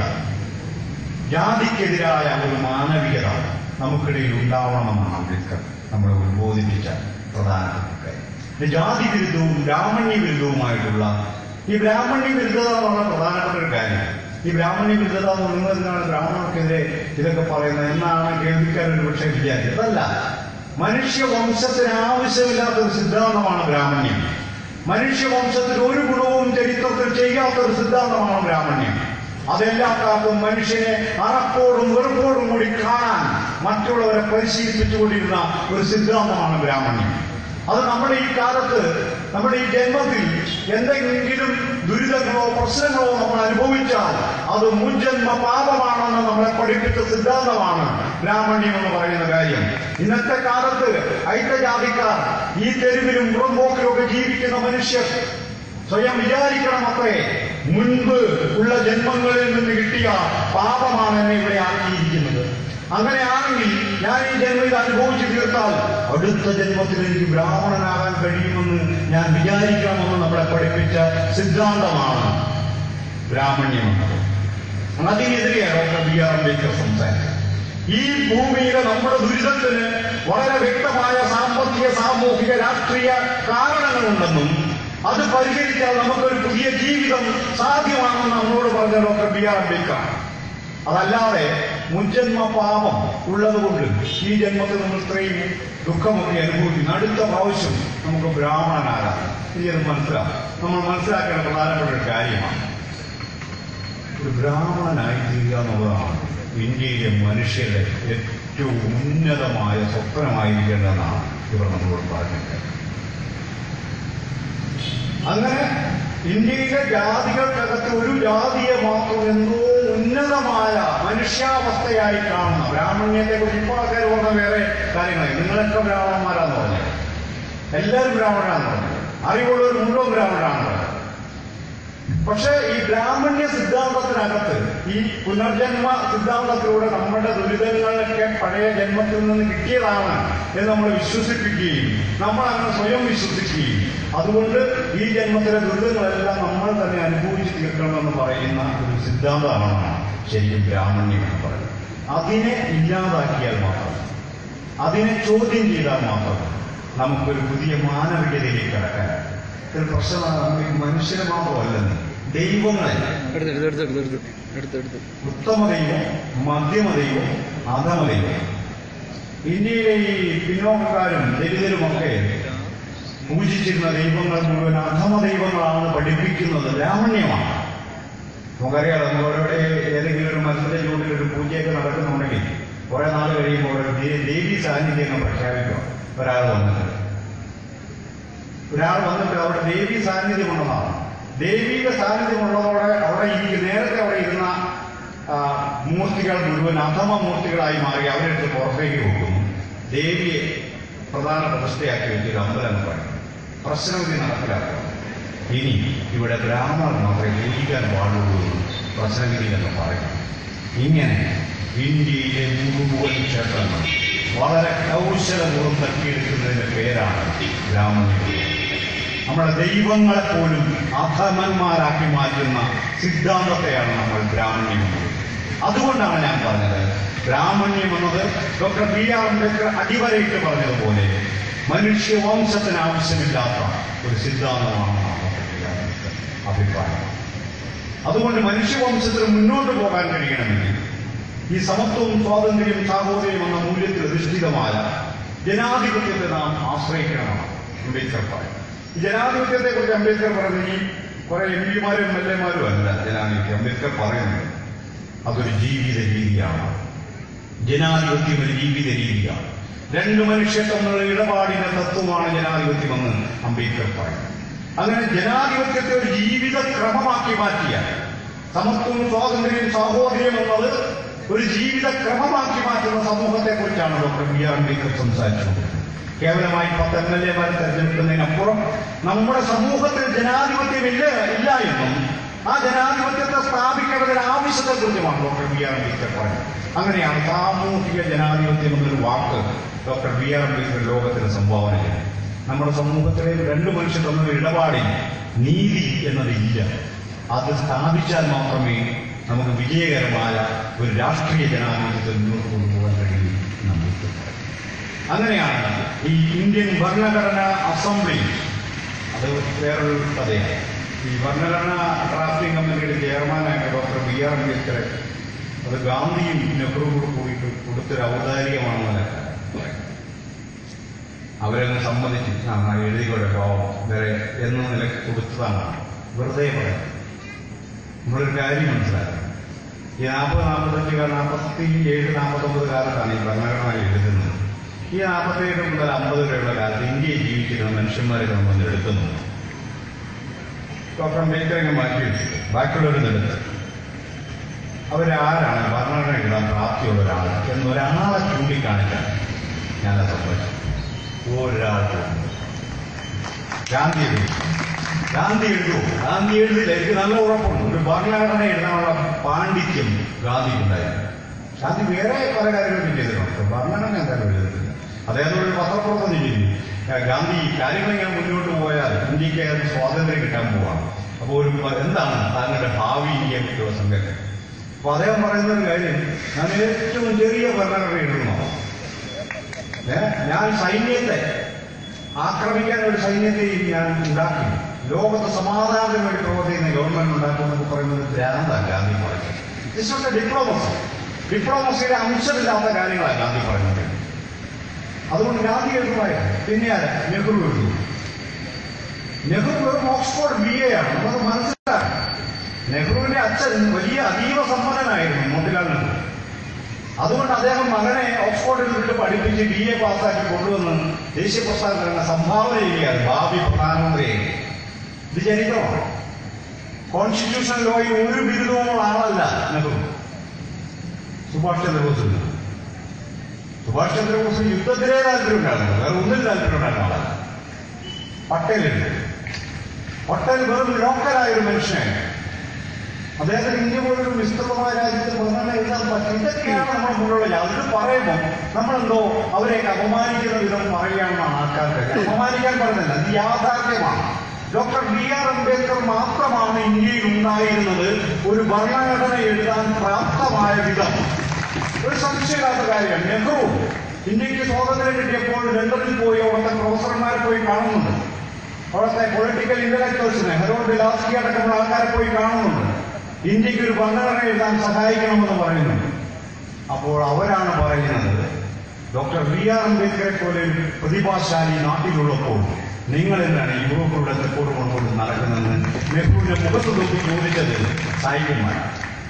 ജാതിക്കെതിരായ ഒരു മാനവികത നമുക്കിടയിൽ ഉണ്ടാവണമെന്നാണ് അംബേദ്കർ നമ്മളെ ഉത്ബോധിപ്പിച്ച പ്രധാനപ്പെട്ട കാര്യം ഇത് ജാതി വിരുദ്ധവും ബ്രാഹ്മണ്യ വിരുദ്ധവുമായിട്ടുള്ള ഈ ബ്രാഹ്മണ്യ വിരുദ്ധത എന്ന് പറഞ്ഞ പ്രധാനപ്പെട്ട ഒരു കാര്യം ഈ ബ്രാഹ്മണ്യ വിരുദ്ധത എന്ന് പറയുന്നത് എന്താണ് ബ്രാഹ്മണർക്കെതിരെ ഇതൊക്കെ പറയുന്നത് എന്നാണ് കേൾവിക്കാർ ഒരു പക്ഷേ വിചാരിച്ചത് അതല്ല മനുഷ്യവംശത്തിന് ആവശ്യമില്ലാത്ത ഒരു സിദ്ധാന്തമാണ് ബ്രാഹ്മണ്യം മനുഷ്യവംശത്തിൽ ഒരു ഗുണവും ചരിത്രത്തിൽ ചെയ്യാത്ത ഒരു സിദ്ധാന്തമാണ് ബ്രാഹ്മണ്യം അതെല്ലാം കാലത്തും മനുഷ്യനെ അറപ്പോടും വെറുപ്പോടും കൂടി കാണാൻ മറ്റുള്ളവരെ പരിശീലിപ്പിച്ചുകൊണ്ടിരുന്ന ഒരു സിദ്ധാന്തമാണ് ബ്രാഹ്മണ്യം അത് നമ്മുടെ ഈ കാലത്ത് നമ്മുടെ ഈ ജന്മത്തിൽ എന്തെങ്കിലും ദുരിതങ്ങളോ പ്രശ്നങ്ങളോ നമ്മൾ അനുഭവിച്ചാൽ അത് മുൻജന്മ പാപമാണെന്ന് നമ്മളെ പഠിപ്പിച്ച സിദ്ധാന്തമാണ് ബ്രാഹ്മണ്യം എന്ന് പറയുന്ന കാര്യം ഇന്നത്തെ കാലത്ത് ഐക്യജാതിക്കാർ ഈ തെരുവിലും പുറമ്പോക്കിലും ഒക്കെ ജീവിക്കുന്ന മനുഷ്യർ സ്വയം വിചാരിക്കണം അത്രേ മുൻപ് ഉള്ള ജന്മങ്ങളിൽ നിന്ന് കിട്ടിയ പാപമാണ് എന്നെ ഇവിടെ ആക്കിയിരിക്കുന്നത് അങ്ങനെയാണെങ്കിൽ ഞാൻ ഈ ജന്മം ഇത് അനുഭവിച്ചു തീർത്താൽ അടുത്ത ജന്മത്തിൽ എനിക്ക് ബ്രാഹ്മണനാകാൻ കഴിയുമെന്ന് ഞാൻ വിചാരിക്കണമെന്ന് നമ്മളെ പഠിപ്പിച്ച സിദ്ധാന്തമാണ് ബ്രാഹ്മണ്യം എന്നത് അതിനെതിരെയാണ് ഡോക്ടർ ബി ആർ അംബേദ്കർ സംസാരിച്ചത് ഈ ഭൂമിയിലെ നമ്മുടെ ദുരിതത്തിന് വളരെ വ്യക്തമായ സാമ്പത്തിക സാമൂഹിക രാഷ്ട്രീയ കാരണങ്ങളുണ്ടെന്നും അത് പരിഹരിച്ചാൽ നമുക്കൊരു പുതിയ ജീവിതം സാധ്യമാണെന്ന് നമ്മളോട് പറഞ്ഞ ഡോക്ടർ ബി ആർ അംബേദ്കർ അതല്ലാതെ മുൻജന്മ പാപം ഉള്ളതുകൊണ്ട് ഈ ജന്മത്തിൽ നമ്മൾ ഇത്രയും ദുഃഖമൊക്കെ അനുഭവിക്കുന്നു അടുത്ത പ്രാവശ്യം നമുക്ക് ബ്രാഹ്മണനാകാം ഇനി അത് മനസ്സിലാക്കാം നമ്മൾ മനസ്സിലാക്കേണ്ട പ്രധാനപ്പെട്ട ഒരു കാര്യമാണ് ഒരു ബ്രാഹ്മണനായി തീരുക എന്നുള്ളതാണ് ഇന്ത്യയിലെ മനുഷ്യരുടെ ഏറ്റവും ഉന്നതമായ സ്വപ്നമായിരിക്കേണ്ടതെന്നാണ് ഇവർ നമ്മളോട് പറഞ്ഞിട്ട് അങ്ങനെ ഇന്ത്യയിലെ ജാതികൾക്കകത്ത് ഒരു ജാതിയെ മാത്രം എന്തോ ഉന്നതമായ മനുഷ്യാവസ്ഥയായി കാണുന്ന ബ്രാഹ്മണ്യത്തെ കുറിച്ച് ഇപ്പോൾ ആൾക്കാർ പറഞ്ഞ വേറെ കാര്യങ്ങളായി നിങ്ങളൊക്കെ ബ്രാഹ്മണന്മാരാന്ന് പറഞ്ഞത് എല്ലാവരും ബ്രാഹ്മണരാന്ന് പറഞ്ഞത് അറിവുള്ളവർ മുഴുവൻ ബ്രാഹ്മണരാണ് പറഞ്ഞത് പക്ഷേ ഈ ബ്രാഹ്മണ്യ സിദ്ധാന്തത്തിനകത്ത് ഈ പുനർജന്മ സിദ്ധാന്തത്തിലൂടെ നമ്മുടെ ദുരിതങ്ങളൊക്കെ പഴയ ജന്മത്തിൽ നിന്ന് കിട്ടിയതാണ് എന്ന് നമ്മൾ വിശ്വസിപ്പിക്കുകയും നമ്മൾ അങ്ങനെ സ്വയം വിശ്വസിക്കുകയും അതുകൊണ്ട് ഈ ജന്മത്തിലെ ദുരിതങ്ങളെല്ലാം നമ്മൾ തന്നെ അനുഭവിച്ച് തീർക്കണമെന്ന് പറയുന്ന ഒരു സിദ്ധാന്തമാണ് ശരിക്കും ബ്രാഹ്മണ്യം എന്ന് പറയുന്നത് അതിനെ ഇല്ലാതാക്കിയാൽ മാത്രം അതിനെ ചോദ്യം ചെയ്താൽ മാത്രം നമുക്കൊരു പുതിയ മാനവികതയിലേക്ക് കടക്കാൻ ഒരു പ്രശ്നമാണ് ഈ മനുഷ്യന് മാത്രമല്ലെന്ന് ദൈവങ്ങളെ എടുത്ത് എടുത്ത് എടുത്ത് എടുത്ത് എടുത്ത് എടുത്ത് എടുത്ത് ഉത്തമ ദൈവം മധ്യമ ദൈവം അധമ ദൈവം ഇന്ത്യയിലെ ഈ പിന്നോക്കക്കാരും ദരിദ്രരുമൊക്കെ പൂജിച്ചിരുന്ന ദൈവങ്ങൾ മുഴുവൻ അധമ ദൈവങ്ങളാണ് പഠിപ്പിക്കുന്നത് ബ്രാഹ്മണ്യമാണ് നമുക്കറിയാം നമ്മളവിടെ ഏതെങ്കിലും ഒരു മത്സര ചൂണ്ടിൽ ഒരു പൂജയൊക്കെ നടക്കുന്നുണ്ടെങ്കിൽ കുറെ നാൾ കഴിയുമ്പോൾ ഒരു ദേ- ദേവി സാന്നിധ്യം പ്രഖ്യാപിക്കുക ഒരാൾ വന്നിട്ട് ഒരാൾ വന്നിട്ട് അവിടെ ദേവി സാന്നിധ്യം ഉള്ളതാണ് ദൈവിക സാന്നിധ്യം ഉള്ളതോടെ അവിടെ ഇരിക്കും നേരത്തെ അവിടെ ഇരുന്ന ആ, മൂർത്തികൾ മുഴുവൻ അധമ മൂർത്തികളായി മാറി അവരെടുത്ത് പുറത്തേക്ക് വെക്കുന്നു ദേവിയെ പ്രധാന പ്രതിഷ്ഠയാക്കി വെച്ചൊരു അമ്പലം എന്ന് പറയും പ്രശ്നവിധി നടപ്പിലാക്കുക ഇനി ഇവിടെ ബ്രാഹ്മണർ മാത്രമേ പൂജിക്കാൻ പാടുള്ളൂ എന്ന് പ്രശ്നവിധി എന്ന് പറയും ഇങ്ങനെ ഇന്ത്യയിലെ മുഴുവൻ ക്ഷേത്രങ്ങൾ വളരെ കൗശലപൂർവ്വം തട്ടിയെടുക്കുന്നതിന്റെ പേരാണ് ബ്രാഹ്മണ്യം നമ്മുടെ ദൈവങ്ങളെ പോലും അധമന്മാരാക്കി മാറ്റുന്ന സിദ്ധാന്തത്തെയാണ് നമ്മൾ ബ്രാഹ്മണ്യം എന്നത് അതുകൊണ്ടാണ് ഞാൻ പറഞ്ഞത് ബ്രാഹ്മണ്യം എന്നത് ഡോക്ടർ ബി ആർ അംബേദ്കർ അടിവരയിട്ട് പറഞ്ഞതുപോലെ മനുഷ്യവംശത്തിന് ആവശ്യമില്ലാത്ത ഒരു സിദ്ധാന്തമാണെന്നാണ് ഡോക്ടർ ബി ആർ അംബേദ്കർ അഭിപ്രായം അതുകൊണ്ട് മനുഷ്യവംശത്തിന് മുന്നോട്ട് പോകാൻ കഴിയണമെങ്കിൽ ഈ സമത്വവും സ്വാതന്ത്ര്യവും സാഹോദര്യം എന്ന മൂല്യത്തിൽ അധിഷ്ഠിതമായ ജനാധിപത്യത്തെ നാം ആശ്രയിക്കണമെന്നാണ് അംബേദ്കർ പറയുന്നത് ഈ ജനാധിപത്യത്തെ കുറിച്ച് അംബേദ്കർ പറയുന്നത് ഈ കുറെ എം പിമാരും എം എൽ എമാരും അല്ല ജനാധിപത്യം അംബേദ്കർ പറയുന്നത് അതൊരു ജീവിത രീതിയാണ് ജനാധിപത്യം ഒരു ജീവിത രീതിയാണ് രണ്ട് മനുഷ്യർ തമ്മിലുള്ള ഇടപാടിന്റെ തത്വമാണ് ജനാധിപത്യമെന്ന് അംബേദ്കർ പറയുന്നു അങ്ങനെ ജനാധിപത്യത്തെ ഒരു ജീവിത ക്രമമാക്കി മാറ്റിയ സമത്വവും സ്വാതന്ത്ര്യവും സാഹോദര്യം എന്നത് ഒരു ജീവിത ക്രമമാക്കി മാറ്റുന്ന സമൂഹത്തെ കുറിച്ചാണ് ഡോക്ടർ ബി ആർ അംബേദ്കർ സംസാരിച്ചത് കേവലമായി പത്ത് എം എൽ എമാരെ തെരഞ്ഞെടുക്കുന്നതിനപ്പുറം നമ്മുടെ സമൂഹത്തിൽ ജനാധിപത്യം ഇല്ല ഇല്ല എന്നും ആ ജനാധിപത്യത്തെ സ്ഥാപിക്കേണ്ടതിന് ആവശ്യത്തെ കുറിച്ചുമാണ് ഡോക്ടർ ബി ആർ അംബേദ്കർ പറഞ്ഞത് അങ്ങനെയാണ് സാമൂഹിക ജനാധിപത്യം എന്നൊരു വാക്ക് ഡോക്ടർ ബി ആർ അംബേദ്കർ ലോകത്തിന് സംഭാവന ചെയ്തത് നമ്മുടെ സമൂഹത്തിലെ രണ്ടു മനുഷ്യർ തമ്മിൽ ഇടപാടിൽ നീതി എന്നതില്ല അത് സ്ഥാപിച്ചാൽ മാത്രമേ നമുക്ക് വിജയകരമായ ഒരു രാഷ്ട്രീയ ജനാധിപത്യത്തിൽ മുന്നോട്ട് കൊണ്ടുപോകാൻ കഴിയൂ എന്ന് അംബേദ്കർ പറയും അങ്ങനെയാണ് ഈ ഇന്ത്യൻ ഭരണഘടനാ അസംബ്ലി അത് വേറൊരു കഥയാണ് ഈ ഭരണഘടനാ ഡ്രാഫ്റ്റിംഗ് കമ്മിറ്റിയുടെ ചെയർമാനായിട്ട് ഡോക്ടർ ബി ആർ അംബേദ്കർ അത് ഗാന്ധിയും നെഹ്റുവും കൂടെ കൂടിയിട്ട് കൊടുത്തൊരു ഔദാര്യമാണെന്ന് അവരങ്ങ് സമ്മതിച്ചു ആ ആ, എഴുതിക്കോട്ടെ പാവം വേറെ എന്ന നിലയ്ക്ക് കൊടുത്തതാണ് വെറുതെ പറയാം നമ്മളൊരു കാര്യം മനസ്സിലാക്കണം ഈ നാൽപ്പത് നാൽപ്പത്തഞ്ച് നാൽപ്പത്തി ഏഴ് നാൽപ്പത്തൊമ്പത് കാലത്താണ് ഈ ഭരണഘടന എഴുതുന്നത് ഈ നാൽപ്പത്തേഴ് മുതൽ അമ്പത് വരെയുള്ള കാലത്ത് ഇന്ത്യയിൽ ജീവിച്ചിരുന്ന മനുഷ്യന്മാരെ നമ്മൾ എടുക്കുന്നു ഡോക്ടർ അംബേദ്കറെ മാറ്റി വെച്ചിട്ട് ബാക്കിയുള്ളവർ എടുത്ത് അവരാരാണ് ഭരണഘടന എഴുതാൻ പ്രാപ്തിയുള്ള ഒരാൾ എന്നൊരാളെ ചൂണ്ടിക്കാണിക്കാൻ ഞാൻ സമ്മതിച്ചു ഒരാൾക്ക് ഗാന്ധി എഴുതി ഗാന്ധി എഴുതൂ ഗാന്ധി എഴുതില്ല എനിക്ക് നല്ല ഉറപ്പുണ്ട് ഒരു ഭരണഘടന എഴുതാനുള്ള പാണ്ഡിത്യം ഗാന്ധി ഉണ്ടായിരുന്നു ഗാന്ധി വേറെ പല കാര്യങ്ങളും ചെയ്തിട്ടുണ്ട് ഭരണഘടന എന്തായാലും എഴുതിയിട്ടില്ല അദ്ദേഹത്തോട് ഒരു പത്രപ്രവർത്തനം ചെയ്തു ഗാന്ധി കാര്യങ്ങൾ ഇങ്ങനെ മുന്നോട്ട് പോയാൽ ഇന്ത്യക്ക് അത് സ്വാതന്ത്ര്യം കിട്ടാൻ പോവാണ് അപ്പോൾ ഒരു എന്താണ് താങ്കളുടെ ഭാവി ഇന്ത്യയെ പറ്റിയുള്ള സങ്കല്പം അപ്പൊ അദ്ദേഹം പറയുന്ന ഒരു കാര്യം ഞാൻ ഏറ്റവും ചെറിയ ഭരണഘടന എഴുതുന്നു ഏ? ഞാൻ സൈന്യത്തെ ആക്രമിക്കാൻ ഒരു സൈന്യത്തെയും ഞാൻ ഉണ്ടാക്കി ലോകത്ത് സമാധാനത്തിന് വേണ്ടി പ്രവർത്തിക്കുന്ന ഗവൺമെന്റ് ഉണ്ടാക്കുമെന്നൊക്കെ പറയുന്നത് ഭ്രാന്താണ് ഗാന്ധി പറയുന്നത് ദിസ് ഡിപ്ലോമസി ഡിപ്ലോമസിയുടെ അംശമില്ലാത്ത കാര്യങ്ങളാണ് ഗാന്ധി പറയുന്നത് അതുകൊണ്ട് ഗാന്ധി എഴുതുമായ പിന്നെ ആരാ നെഹ്റു എഴുതു നെഹ്റു വെറും ഓക്സ്ഫോർഡ് ബി എ ആണ് നമുക്ക് മനസ്സിലാക്കാം നെഹ്റുവിന്റെ അച്ഛൻ വലിയ അതീവ സമ്പന്നനായിരുന്നു മോത്തിലാൽ നെഹ്റു അതുകൊണ്ട് അദ്ദേഹം മകനെ ഓക്സ്ഫോർഡിൽ വിട്ട് പഠിപ്പിച്ച് ബി എ പാസ്സാക്കി കൊണ്ടുവന്ന് ദേശീയ പ്രസ്ഥാനത്തിന് സംഭാവന ചെയ്യുകയാണ് ഭാവി പ്രധാനമന്ത്രിയെ ഇത് ചരിത്രമാണ് കോൺസ്റ്റിറ്റ്യൂഷൻ ലോയിൽ ഒരു ബിരുദവുമുള്ള ആളല്ല നെഹ്റു സുഭാഷ് ചന്ദ്രബോസ് സുഭാഷ് ചന്ദ്രബോസ് യുദ്ധത്തിലേ താല്പര്യമുണ്ടായിരുന്നു വേറെ ഒന്നിൽ താല്പര്യമുണ്ടായിരുന്ന ആളല്ല പട്ടേലുണ്ട് പട്ടേൽ വെറും ലോക്കലായ ഒരു മനുഷ്യനായിരുന്നു അദ്ദേഹത്തിന് ഇന്ത്യ പോലൊരു വിസ്തൃതമായ രാജ്യത്ത് ഭരണഘടന എഴുതാൻ പറ്റും ഇതൊക്കെയാണ് നമ്മുടെ മുന്നിലുള്ള അതിൽ പറയുമ്പോൾ നമ്മളെന്തോ അവരെയൊക്കെ അപമാനിക്കുന്ന വിധം പറയുകയാണെന്നാണ് ആൾക്കാർക്ക് അപമാനിക്കാൻ പറഞ്ഞില്ല ഇത് യാഥാർത്ഥ്യമാണ് ഡോക്ടർ ബി ആർ അംബേദ്കർ മാത്രമാണ് ഇന്ത്യയിൽ ഉണ്ടായിരുന്നത് ഒരു ഭരണഘടന എഴുതാൻ പ്രാപ്തമായ വിധം ഒരു സംശയമില്ലാത്ത കാര്യമാണ് നെഹ്റു ഇന്ത്യക്ക് സ്വാതന്ത്ര്യം കിട്ടിയപ്പോൾ ലണ്ടനിൽ പോയി അവിടുത്തെ പ്രൊഫസർമാരെ പോയി കാണുന്നുണ്ട് അവിടുത്തെ പൊളിറ്റിക്കൽ ഇന്റലക്ച്വൽസിനെ ഹെറോഡ് ലാസ്കി അടക്കമുള്ള ആൾക്കാരെ പോയി കാണുന്നുണ്ട് ഇന്ത്യക്ക് ഒരു ഭരണഘടന എഴുതാൻ സഹായിക്കണമെന്ന് പറയുന്നുണ്ട് അപ്പോൾ അവരാണ് പറയുന്നത് ഡോക്ടർ ബി ആർ അംബേദ്കറെ പോലെ ഒരു പ്രതിഭാശാലി നാട്ടിലുള്ളപ്പോൾ നിങ്ങൾ എന്താണ് യൂറോപ്പിലൂടെ തെക്കോട് കൊണ്ടുകൊണ്ട് നടക്കുന്നതെന്ന് നെഹ്റുവിന്റെ മുഖത്ത് നോക്കി ചോദിച്ചത് സായികന്മാരാണ്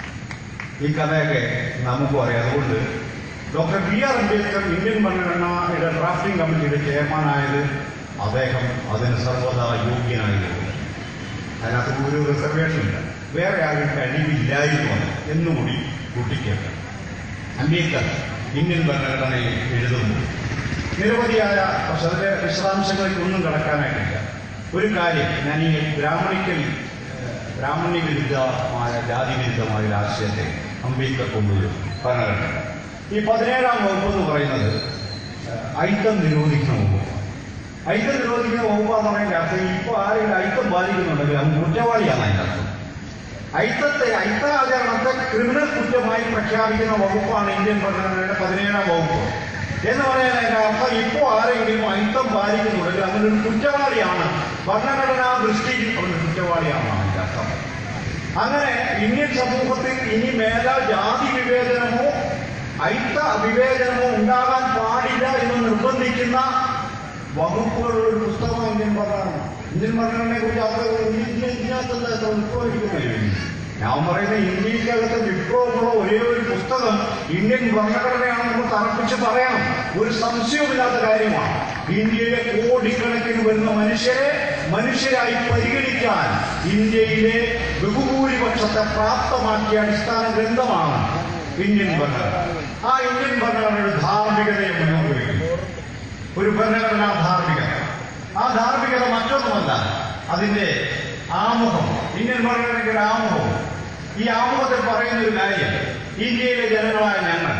ഈ കഥയൊക്കെ നമുക്കും അറിയാം അതുകൊണ്ട് doctor B R Ambedkar Indian ഭരണഘടനയുടെ ഡ്രാഫ്റ്റിംഗ് കമ്മിറ്റിയുടെ ചെയർമാനായത് അദ്ദേഹം അതിന് സർവ്വതാ യോഗ്യനായിരുന്നു അതിനകത്ത് ഒരു റിസർവേഷൻ ഇല്ല വേറെ ആരും കഴിവില്ലായിരുന്നു അത് എന്നുകൂടി കൂട്ടിക്കേട്ട അംബേദ്കർ ഇന്ത്യൻ ഭരണഘടനയിൽ എഴുതുന്നു നിരവധിയായ പക്ഷെ അതിന്റെ വിശദാംശങ്ങളിലേക്ക് ഒന്നും കടക്കാനായിട്ടില്ല ഒരു കാര്യം ഞാൻ ഈ ബ്രാഹ്മണിക്കൽ ഏഹ്, ബ്രാഹ്മണ്യ വിരുദ്ധമായ ജാതി വിരുദ്ധമായ ഒരു ആശയത്തെ അംബേദ്കർ കൊണ്ടുവരും ഭരണഘടന ഈ പതിനേഴാം വകുപ്പ് എന്ന് പറയുന്നത് ഏഹ്, അയിത്തം നിരോധിക്കുന്ന വകുപ്പ് അയിത്തം നിരോധിക്കുന്ന വകുപ്പ് എന്ന് പറയുന്ന അർത്ഥം ഇപ്പോൾ ആരെങ്കിലും അയിത്തം ബാധിക്കുന്നുണ്ടെങ്കിൽ അത് കുറ്റവാളിയാണ് അതിൻ്റെ അർത്ഥം അയിത്തത്തെ അയിത്ത ആചരണത്തെ ക്രിമിനൽ കുറ്റമായി പ്രഖ്യാപിക്കുന്ന വകുപ്പാണ് ഇന്ത്യൻ ഭരണഘടനയുടെ പതിനേഴാം വകുപ്പ് എന്ന് പറയാൻ അതിന്റെ അർത്ഥം ഇപ്പോൾ ആരെങ്കിലും അയിത്തം പാലിക്കുന്നുണ്ടെങ്കിൽ അങ്ങനെ ഒരു കുറ്റവാളിയാണ് ഭരണഘടനാ ദൃഷ്ടിയിൽ അവന് കുറ്റവാളിയാണ് അതിന്റെ അർത്ഥം അങ്ങനെ ഇന്ത്യൻ സമൂഹത്തിൽ ഇനി മേലാൽ ജാതി വിവേചനമോ അയിത്ത വിവേചനമോ ഉണ്ടാകാൻ പാടില്ല എന്ന് നിർബന്ധിക്കുന്ന വകുപ്പുകളുള്ള ഒരു പുസ്തകം ഇന്ത്യൻ ഭരണഘടന ഇന്ത്യൻ ഭരണഘടനയെ കുറിച്ച് അവർ ഇന്ത്യ ഇതിനകത്ത് എത്ര വിപ്ലവിക്കുന്നില്ല ഞാൻ പറയുന്ന ഇന്ത്യക്കകത്ത് വിപ്ലവമുള്ള ഒരേ ഒരു പുസ്തകം ഇന്ത്യൻ ഭരണഘടനയാണെന്ന് തറപ്പിച്ച് പറയാം ഒരു സംശയവുമില്ലാത്ത കാര്യമാണ് ഇന്ത്യയിലെ കോടിക്കണക്കിന് വരുന്ന മനുഷ്യരെ മനുഷ്യരായി പരിഗണിക്കാൻ ഇന്ത്യയിലെ ബഹുഭൂരിപക്ഷത്തെ പ്രാപ്തമാക്കിയ അടിസ്ഥാന ഗ്രന്ഥമാണ് ഇന്ത്യൻ ഭരണഘടന ആ ഇന്ത്യൻ ഭരണഘടനയുടെ ധാർമ്മികതയെ മുന്നോട്ട് വയ്ക്കുന്നു ഒരു ഭരണഘടനാ ധാർമ്മികത ആ ധാർമ്മികത മറ്റൊന്നുമല്ല അതിന്റെ ആമുഖം ഇന്ത്യൻ ഭരണഘടനയുടെ ആമുഖം ഈ ആമുഖത്തിൽ പറയുന്ന ഒരു കാര്യം ഇന്ത്യയിലെ ജനങ്ങളായ ഞങ്ങൾ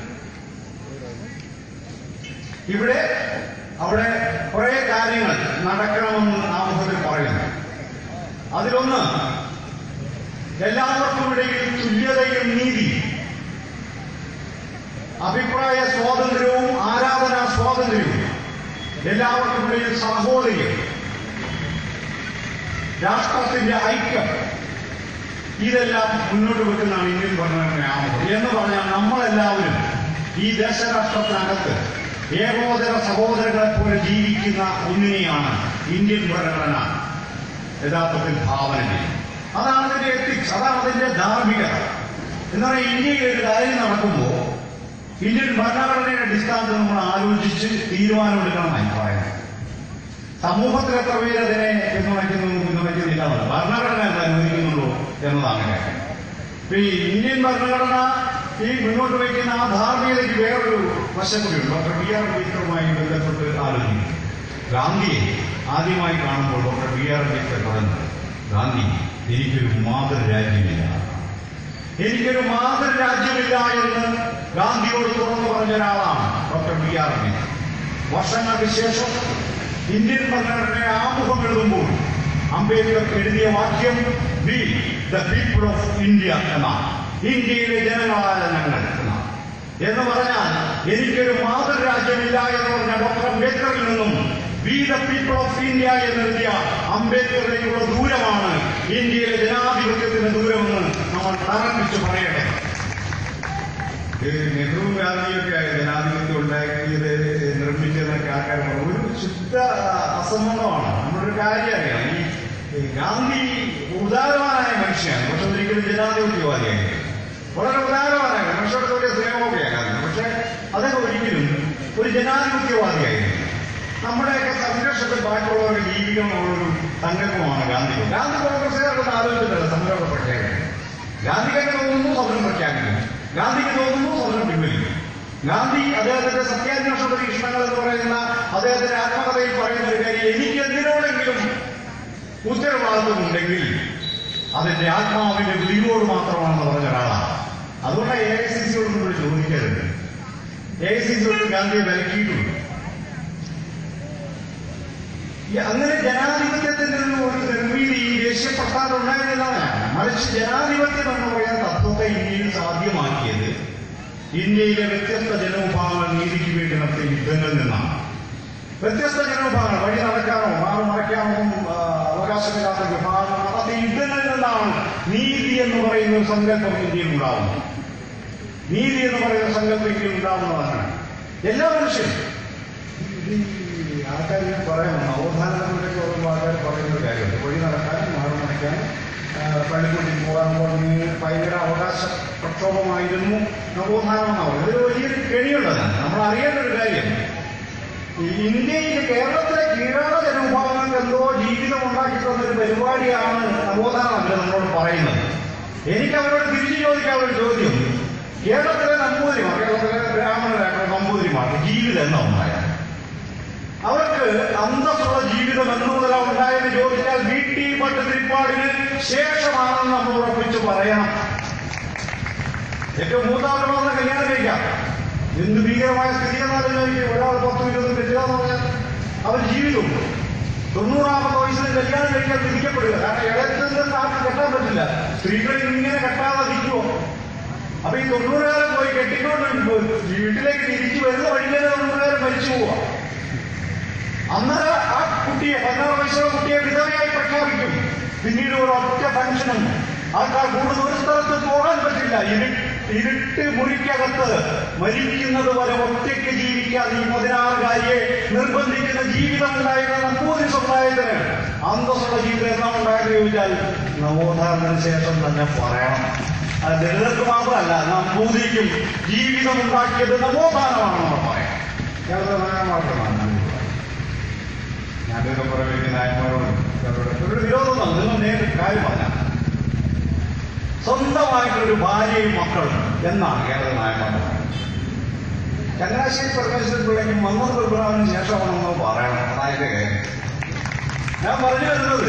ഇവിടെ അവിടെ കുറെ കാര്യങ്ങൾ നടക്കണമെന്ന് ആമുഖത്തിൽ പറയുന്നു അതിലൊന്ന് എല്ലാവർക്കും ഇടയിൽ തുല്യതയും നീതി അഭിപ്രായ സ്വാതന്ത്ര്യവും ആരാധനാ സ്വാതന്ത്ര്യവും എല്ലാവർക്കും ഇടയിൽ സഹോദര്യം രാഷ്ട്രത്തിന്റെ ഐക്യം ഇതെല്ലാം മുന്നോട്ട് വെക്കുന്നതാണ് ഇന്ത്യൻ ഭരണഘടന ആമുഖം എന്ന് പറഞ്ഞാൽ നമ്മളെല്ലാവരും ഈ ദേശരാഷ്ട്രത്തിനകത്ത് ഏകോദര സഹോദരങ്ങളെ പോലെ ജീവിക്കുന്ന ഒന്നിനെയാണ് ഇന്ത്യൻ ഭരണഘടന യഥാർത്ഥത്തിൽ ഭാവന ചെയ്യുന്നത് അതാണ് അതിന്റെ എത്തിക്സ് അതാണ് അതിന്റെ ധാർമ്മികത എന്നാൽ ഇന്ത്യയിൽ ഒരു കാര്യം നടക്കുമ്പോൾ ഇന്ത്യൻ ഭരണഘടനയുടെ അടിസ്ഥാനത്തിൽ നമ്മൾ ആലോചിച്ച് തീരുമാനമെടുക്കണം പറയുന്നത് സമൂഹത്തിൽ എത്ര പേര് അതിനെ പിന്തുണയ്ക്കുന്നു പിന്തുണയ്ക്കുന്നില്ല എന്നല്ല ഭരണഘടന അത് അനുവദിക്കുന്നുള്ളൂ എന്നതാണ് കാര്യം ഇപ്പൊ ഈ ഇന്ത്യൻ ഭരണഘടന ഈ മുന്നോട്ട് വയ്ക്കുന്ന ആ ധാർമ്മികതയ്ക്ക് വേറൊരു വശം കൂടിയുണ്ട് ഡോക്ടർ ബി ആർ അംബേദ്കറുമായി ബന്ധപ്പെട്ട് ആലോചിക്കുന്നു ഗാന്ധിയെ ആദ്യമായി കാണുമ്പോൾ ഡോക്ടർ ബി ആർ അംബേദ്കർ പറഞ്ഞു ഗാന്ധി എനിക്കൊരു മാതൃരാജ്യമില്ല എനിക്കൊരു മാതൃരാജ്യമില്ല എന്ന് ഗാന്ധിയോട് തുറന്നു പറഞ്ഞ ഒരാളാണ് ഡോക്ടർ ബി ആർ അംബേദ്കർ വർഷങ്ങൾക്ക് ശേഷം ഇന്ത്യൻ ഭരണഘടനയെ ആമുഖം എഴുതുമ്പോൾ അംബേദ്കർ എഴുതിയ വാക്യം we the people of India എന്നാണ് ഇന്ത്യയിലെ ജനങ്ങളായ ഞങ്ങൾ എന്നാണ് എന്ന് പറഞ്ഞാൽ എനിക്കൊരു മാതൃരാജ്യമില്ല എന്ന് പറഞ്ഞ ഡോക്ടർ അംബേദ്കറിൽ നിന്നും we the people of India എന്നെഴുതിയ അംബേദ്കറിലേക്കുള്ള ദൂരമാണ് ഇന്ത്യയിലെ ജനാധിപത്യത്തിന്റെ ദൂരമെന്ന് നമ്മൾ തറപ്പിച്ച് പറയട്ടെ ഈ നെഹ്റു ഗാന്ധിയൊക്കെ ജനാധിപത്യം ഉണ്ടാക്കിയത് നിർമ്മിച്ചതെന്നൊക്കെ ആൾക്കാർ പറഞ്ഞു ഒരു ശുദ്ധ അസംബന്ധമാണ് നമ്മളൊരു കാര്യം അറിയാം ഈ ഈ ഗാന്ധി ഉദാരവാനായ മനുഷ്യനാണ് പക്ഷെ ഒരിക്കലും ജനാധിപത്യവാദിയായിരുന്നു വളരെ ഉദാരവാനായ മനുഷ്യരുടെ വലിയ സ്നേഹമൊക്കെയാണ് ഗാന്ധി പക്ഷെ അദ്ദേഹം ഒരിക്കലും ഒരു ജനാധിപത്യവാദിയായിരുന്നു നമ്മുടെയൊക്കെ സംഘർഷത്തിൽ ബാക്കിയുള്ളവരുടെ ജീവിക്കണമെന്നുള്ളൊരു സങ്കല്പമാണ് ഗാന്ധി ഗാന്ധി കോൺഗ്രസ്സുകാർക്കൊന്നും ആലോചിച്ചിട്ടല്ല സമരം പ്രഖ്യാപിക്കുന്നത് ഗാന്ധിക്ക് എങ്ങനെ തോന്നുന്നു സമരം പ്രഖ്യാപിക്കും ഗാന്ധിക്ക് തോന്നുന്നു സമരം പിൻവലിക്കും ഗാന്ധി അദ്ദേഹത്തിന്റെ സത്യാന്വേഷണ പരീക്ഷണങ്ങൾ എന്ന് പറയുന്ന അദ്ദേഹത്തിന്റെ ആത്മകഥയിൽ പറയുന്ന ഒരു കാര്യം എനിക്ക് എന്തിനോടെങ്കിലും ഉത്തരവാദിത്വമുണ്ടെങ്കിൽ അതിന്റെ ആത്മാവിന്റെ വിളിയോട് മാത്രമാണെന്ന് പറഞ്ഞ ഒരാളാണ് അതുകൊണ്ട് എ ഐ സി സിയോട് നമ്മൾ ചോദിക്കരുത് എ ഐ സി സിയോട് ഗാന്ധിയെ വിലക്കിയിട്ടുണ്ട് ഈ അങ്ങനെ ജനാധിപത്യത്തിന്റെ ഒരു ഒരു നിർമ്മിതി ഈ ദേശീയ പ്രസ്ഥാനം ഉണ്ടായിരുന്നില്ലാണ് മറിച്ച് ജനാധിപത്യം എന്ന് പറയുന്ന തത്വത്തെ ഇന്ത്യയിൽ സാധ്യമാക്കിയത് ഇന്ത്യയിലെ വ്യത്യസ്ത ജനവിഭാഗങ്ങൾ നീതിക്ക് വേണ്ടി നടത്തിയ യുദ്ധങ്ങളിൽ നിന്നാണ് വ്യത്യസ്ത ജനവിഭാഗങ്ങൾ വഴി നടക്കാനോ മാറി മറയ്ക്കാനോ ഒന്നും ആ, അവകാശമില്ലാത്ത വിഭാഗങ്ങൾ അത് ഇതിൽ നിന്നാണ് നീതി എന്ന് പറയുന്ന ഒരു സങ്കല്പം ഇന്ത്യയിൽ ഉണ്ടാവുന്നത് നീതി എന്ന് പറയുന്ന സങ്കല്പം ഇന്ത്യയിൽ ഉണ്ടാവുന്നതാണ് എല്ലാ മനുഷ്യരും ഇത് ഈ ആൾക്കാർ ഇങ്ങനെ പറയാം നവോത്ഥാനത്തിലൊക്കെ ഓരോ ആൾക്കാർ പറയുന്ന ഒരു കാര്യമുണ്ട് വഴി നടക്കാനും മാറി നടക്കാനും ആ, പള്ളിക്കൂട്ടി പോകാൻ പറഞ്ഞ് ഭയങ്കര അവകാശ പ്രക്ഷോഭമായിരുന്നു നവോത്ഥാനം എന്നാവും ഇതൊരു വലിയൊരു കെണിയുള്ളതാണ് നമ്മൾ അറിയേണ്ട ഒരു കാര്യം ഈ ഇന്ത്യയിൽ കേരളത്തിലെ കീഴാട ജനവിഭാഗങ്ങൾക്ക് എന്തോ ജീവിതം ഉണ്ടാക്കി തന്നൊരു പരിപാടിയാണ് നവോത്ഥാനം അല്ല നമ്മളോട് പറയുന്നത് എനിക്ക് അവരോട് തിരിച്ചു ചോദിക്കാനുള്ള ഒരു ചോദ്യം കേരളത്തിലെ നമ്പൂതിരിമാർ കേരളത്തിലെ ബ്രാഹ്മണരായ നമ്പൂതിരിമാർക്ക് ജീവിതം എന്നാ ഉണ്ടായത് അവർക്ക് അന്തസ്സുള്ള ജീവിതം എന്ന് മുതലാണ് ഉണ്ടായെന്ന് ചോദിച്ചാൽ വീട്ടി പട്ടുതിരിപ്പാടിന് ശേഷമാണെന്ന് നമ്മൾ ഉറപ്പിച്ച് പറയണം ഏറ്റവും മൂത്താളുകളൊന്ന് കല്യാണം കഴിക്കാം എന്ത് ഭീകരമായ സ്ഥിതി എന്നാലും ഒരാൾ പത്തും ഇരുപതും കെട്ടുകയെന്ന് പറഞ്ഞാൽ അവർ ജീവിതമുണ്ട് തൊണ്ണൂറാമത്തെ വയസ്സിൽ കല്യാണം കഴിക്കാൻ വിധിക്കപ്പെടുക കാരണം ഇടത്തുനിന്ന് ആർക്കും കെട്ടാൻ പറ്റില്ല സ്ത്രീകൾ ഇങ്ങനെ കെട്ടാതെ നിൽക്കുമോ അപ്പൊ ഈ തൊണ്ണൂറുകാരൻ പോയി കെട്ടിക്കൊണ്ട് വീട്ടിലേക്ക് തിരിച്ചു വരുന്ന വഴിയിലെ തൊണ്ണൂറുകാരൻ മരിച്ചു പോവാ അന്നേരം ആ കുട്ടിയെ പതിനാറ് വയസ്സുള്ള കുട്ടിയെ വിധവയായി പ്രഖ്യാപിക്കും പിന്നീട് ഒരു ഒറ്റ ഫംഗ്ഷനും ആൾക്കാർ കൂടുതൽ ഒരു സ്ഥലത്ത് പോകാൻ പറ്റില്ല ഇരു- ഇരുട്ട് മുറിക്കകത്ത് മരിക്കുന്നത് വരെ ഒറ്റയ്ക്ക് ജീവിക്കാതെ ഈ പതിനാറുകാരിയെ നിർബന്ധിക്കുന്ന ജീവിതം ഉണ്ടായിരുന്ന നമ്പൂതിരി സമുദായത്തിന് അന്തസ്സുള്ള ജീവിതം എന്നാ ഉണ്ടായത് ചോദിച്ചാൽ നവോത്ഥാനത്തിന് ശേഷം തന്നെ പറയണം അത് ദളിതർക്ക് മാത്രമല്ല നമ്പൂതിരിക്കും ജീവിതം ഉണ്ടാക്കിയത് നവോത്ഥാനമാണെന്ന് പറയാം കേരള മാത്രമാണ് ഞാനിതൊക്കെ പറയുന്ന നായന്മാരോട് ഒരു വിരോധം നിങ്ങൾ നേരിട്ട് കാര്യം പറഞ്ഞ സ്വന്തമായിട്ടൊരു ഭാര്യയും മക്കളും എന്നാണ് കേരള നായന്മാർ പറയുന്നത് ചങ്ങനാശ്ശേരി പരമേശ്വരൻ പിള്ളയ്ക്ക് മന്നത് പ്രഭുറാവിന് ശേഷമാണെന്ന് പറയണം അതായത് ഞാൻ പറഞ്ഞു വരുന്നത്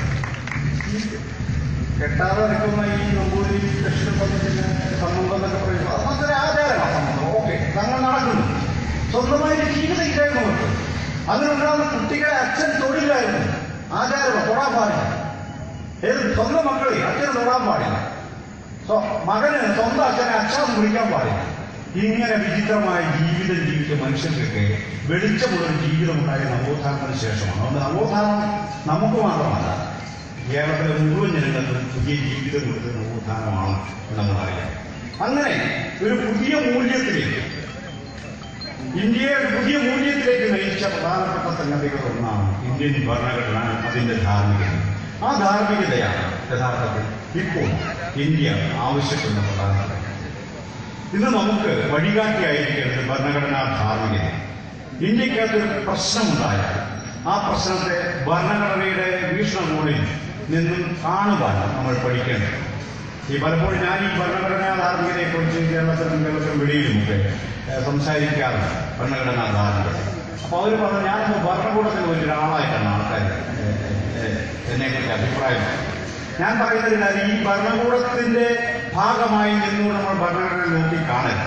ഈ കെട്ടാതെ നിൽക്കുന്ന ഈ നമ്പൂരി ദക്ഷിണ പദ്ധതിന് സംബന്ധം എന്നൊക്കെ പറയുമ്പോൾ അത് മറ്റൊരു ആചാരമാണ് സംബന്ധം ഓക്കെ അങ്ങനെ നടക്കുന്നു സ്വന്തമായിട്ട് ജീവിതം ഇല്ലായിരുന്നു അവർക്ക് അതിനുണ്ടാകുന്ന കുട്ടികളെ അച്ഛൻ തൊഴിലായിരുന്നു ആചാരം തൊടാൻ പാടില്ല ഏത് സ്വന്തം മക്കളെ അച്ഛന് തൊടാൻ പാടില്ല സ്വ മകന് സ്വന്തം അച്ഛനെ അച്ഛൻ വിളിക്കാൻ പാടില്ല ഇങ്ങനെ വിചിത്രമായ ജീവിതം ജീവിച്ച മനുഷ്യർക്കൊക്കെ വെളിച്ചമുള്ളൊരു ജീവിതം ഉണ്ടായ നവോത്ഥാനത്തിന് ശേഷമാണ് അതുകൊണ്ട് നവോത്ഥാനം നമുക്ക് മാത്രമല്ല കേരളത്തിലെ മുഴുവൻ ജനങ്ങൾക്കും പുതിയ ജീവിതം കൊടുത്ത നവോത്ഥാനമാണ് എന്ന് നമ്മളറിയാം അങ്ങനെ ഒരു പുതിയ മൂല്യത്തിലേക്ക് ഇന്ത്യയെ ഒരു പുതിയ മൂല്യത്തിലേക്ക് നയിച്ച പ്രധാനപ്പെട്ട സംഗതികൾ ഒന്നാണ് ഇന്ത്യൻ ഭരണഘടന അതിന്റെ ധാർമ്മികത ആ ധാർമ്മികതയാണ് യഥാർത്ഥത്തിൽ ഇപ്പോൾ ഇന്ത്യ ആവശ്യപ്പെടുന്ന പ്രധാനപ്പെട്ട കാര്യം. ഇന്ന് നമുക്ക് വഴികാട്ടിയായിരിക്കേണ്ടത് ഭരണഘടനാ ധാർമ്മികത ഇന്ത്യക്കകത്തൊരു പ്രശ്നമുണ്ടായാൽ ആ പ്രശ്നത്തെ ഭരണഘടനയുടെ വീക്ഷണകോണിൽ നിന്നും കാണുവാൻ നമ്മൾ പഠിക്കേണ്ടത് ഈ പലപ്പോഴും ഞാൻ ഈ ഭരണഘടനാ ധാർമ്മികതയെക്കുറിച്ച് കേരളത്തിലും കേരളത്തിലും വെളിയിലുമൊക്കെ ഏഹ്, സംസാരിക്കാറുണ്ട് ഭരണഘടനാ ധാർമ്മികത അപ്പൊ അവർ പറഞ്ഞു ഞാൻ ഭരണകൂടത്തിൽ വലിയൊരാളായിട്ടാണ് ആൾക്കാർ എന്നെക്കുറിച്ച് അഭിപ്രായം ഞാൻ പറയുന്ന ഒരു കാര്യം ഈ ഭരണകൂടത്തിന്റെ ഭാഗമായി നിന്നുകൊണ്ട് നമ്മൾ ഭരണഘടന നോക്കി കാണരുത്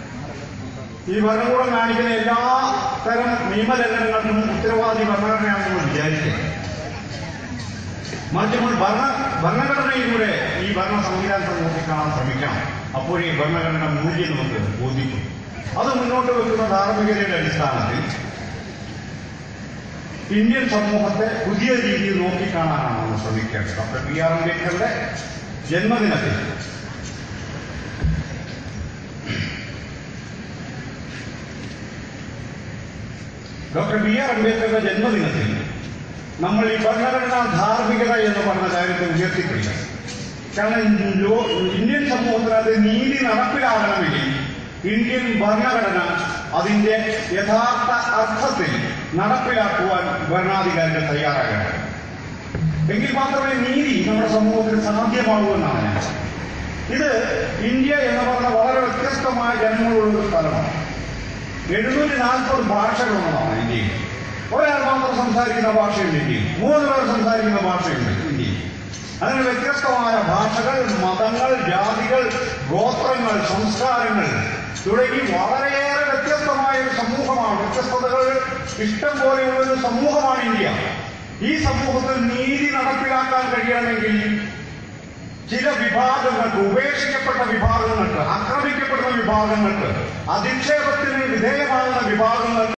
ഈ ഭരണകൂടം കാണിക്കുന്ന എല്ലാ തരം നിയമലംഘനങ്ങൾക്കും ഉത്തരവാദി ഭരണഘടനയാണെന്ന് നമ്മൾ വിചാരിക്കുക മറിച്ച് നമ്മൾ ഭരണ ഭരണഘടനയിലൂടെ ഈ ഭരണ സംവിധാനത്തെ നോക്കിക്കാണാൻ ശ്രമിക്കണം അപ്പോഴേ ഭരണഘടന മൂല്യം നമുക്ക് ബോധിക്കും അത് മുന്നോട്ട് വെക്കുന്ന ധാർമ്മികതയുടെ അടിസ്ഥാനത്തിൽ ഇന്ത്യൻ സമൂഹത്തെ പുതിയ രീതിയിൽ നോക്കിക്കാണാനാണ് നമ്മൾ ശ്രമിക്കേണ്ടത് ഡോക്ടർ ബി ആർ അംബേദ്കറുടെ ജന്മദിനത്തിൽ ഡോക്ടർ ബി ആർ അംബേദ്കറുടെ ജന്മദിനത്തിൽ നമ്മൾ ഈ ഭരണഘടനാ ധാർമ്മികത എന്ന് പറഞ്ഞ കാര്യത്തെ ഉയർത്തിപ്പിടിക്കണം കാരണം ലോ- ഇന്ത്യൻ സമൂഹത്തിനകത്ത് നീതി നടപ്പിലാകണമെങ്കിൽ ഇന്ത്യൻ ഭരണഘടന അതിന്റെ യഥാർത്ഥ അർത്ഥത്തിൽ നടപ്പിലാക്കുവാൻ ഭരണാധികാരികൾ തയ്യാറാകണം എങ്കിൽ മാത്രമേ നീതി നമ്മുടെ സമൂഹത്തിൽ സാധ്യമാകൂ എന്നാണ് ഞാൻ പറയുന്നത്. ഇത് ഇന്ത്യ എന്ന് പറഞ്ഞ വളരെ വ്യത്യസ്തമായ ജനങ്ങളുള്ള ഒരു സ്ഥലമാണ് എഴുന്നൂറ്റി നാൽപ്പത് ഭാഷകളുള്ളതാണ് ഇന്ത്യയിൽ ഒരാൾ മാത്രം സംസാരിക്കുന്ന ഭാഷയുണ്ട് ഇന്ത്യയിൽ മൂന്ന് പേർ സംസാരിക്കുന്ന ഭാഷയുണ്ട് ഇന്ത്യയിൽ അങ്ങനെ വ്യത്യസ്തമായ ഭാഷകൾ മതങ്ങൾ ജാതികൾ ഗോത്രങ്ങൾ സംസ്കാരങ്ങൾ തുടങ്ങി വളരെയേറെ വ്യത്യസ്തമായ ഒരു സമൂഹമാണ് വ്യത്യസ്തതകൾ ഇഷ്ടം പോലെയുള്ള ഒരു സമൂഹമാണ് ഇന്ത്യ ഈ സമൂഹത്തിൽ നീതി നടപ്പിലാക്കാൻ കഴിയണമെങ്കിൽ ചില വിഭാഗങ്ങൾക്ക് ഉപേക്ഷിക്കപ്പെട്ട വിഭാഗങ്ങൾക്ക് ആക്രമിക്കപ്പെടുന്ന വിഭാഗങ്ങൾക്ക് അധിക്ഷേപത്തിന് വിധേയമാകുന്ന വിഭാഗങ്ങൾക്ക്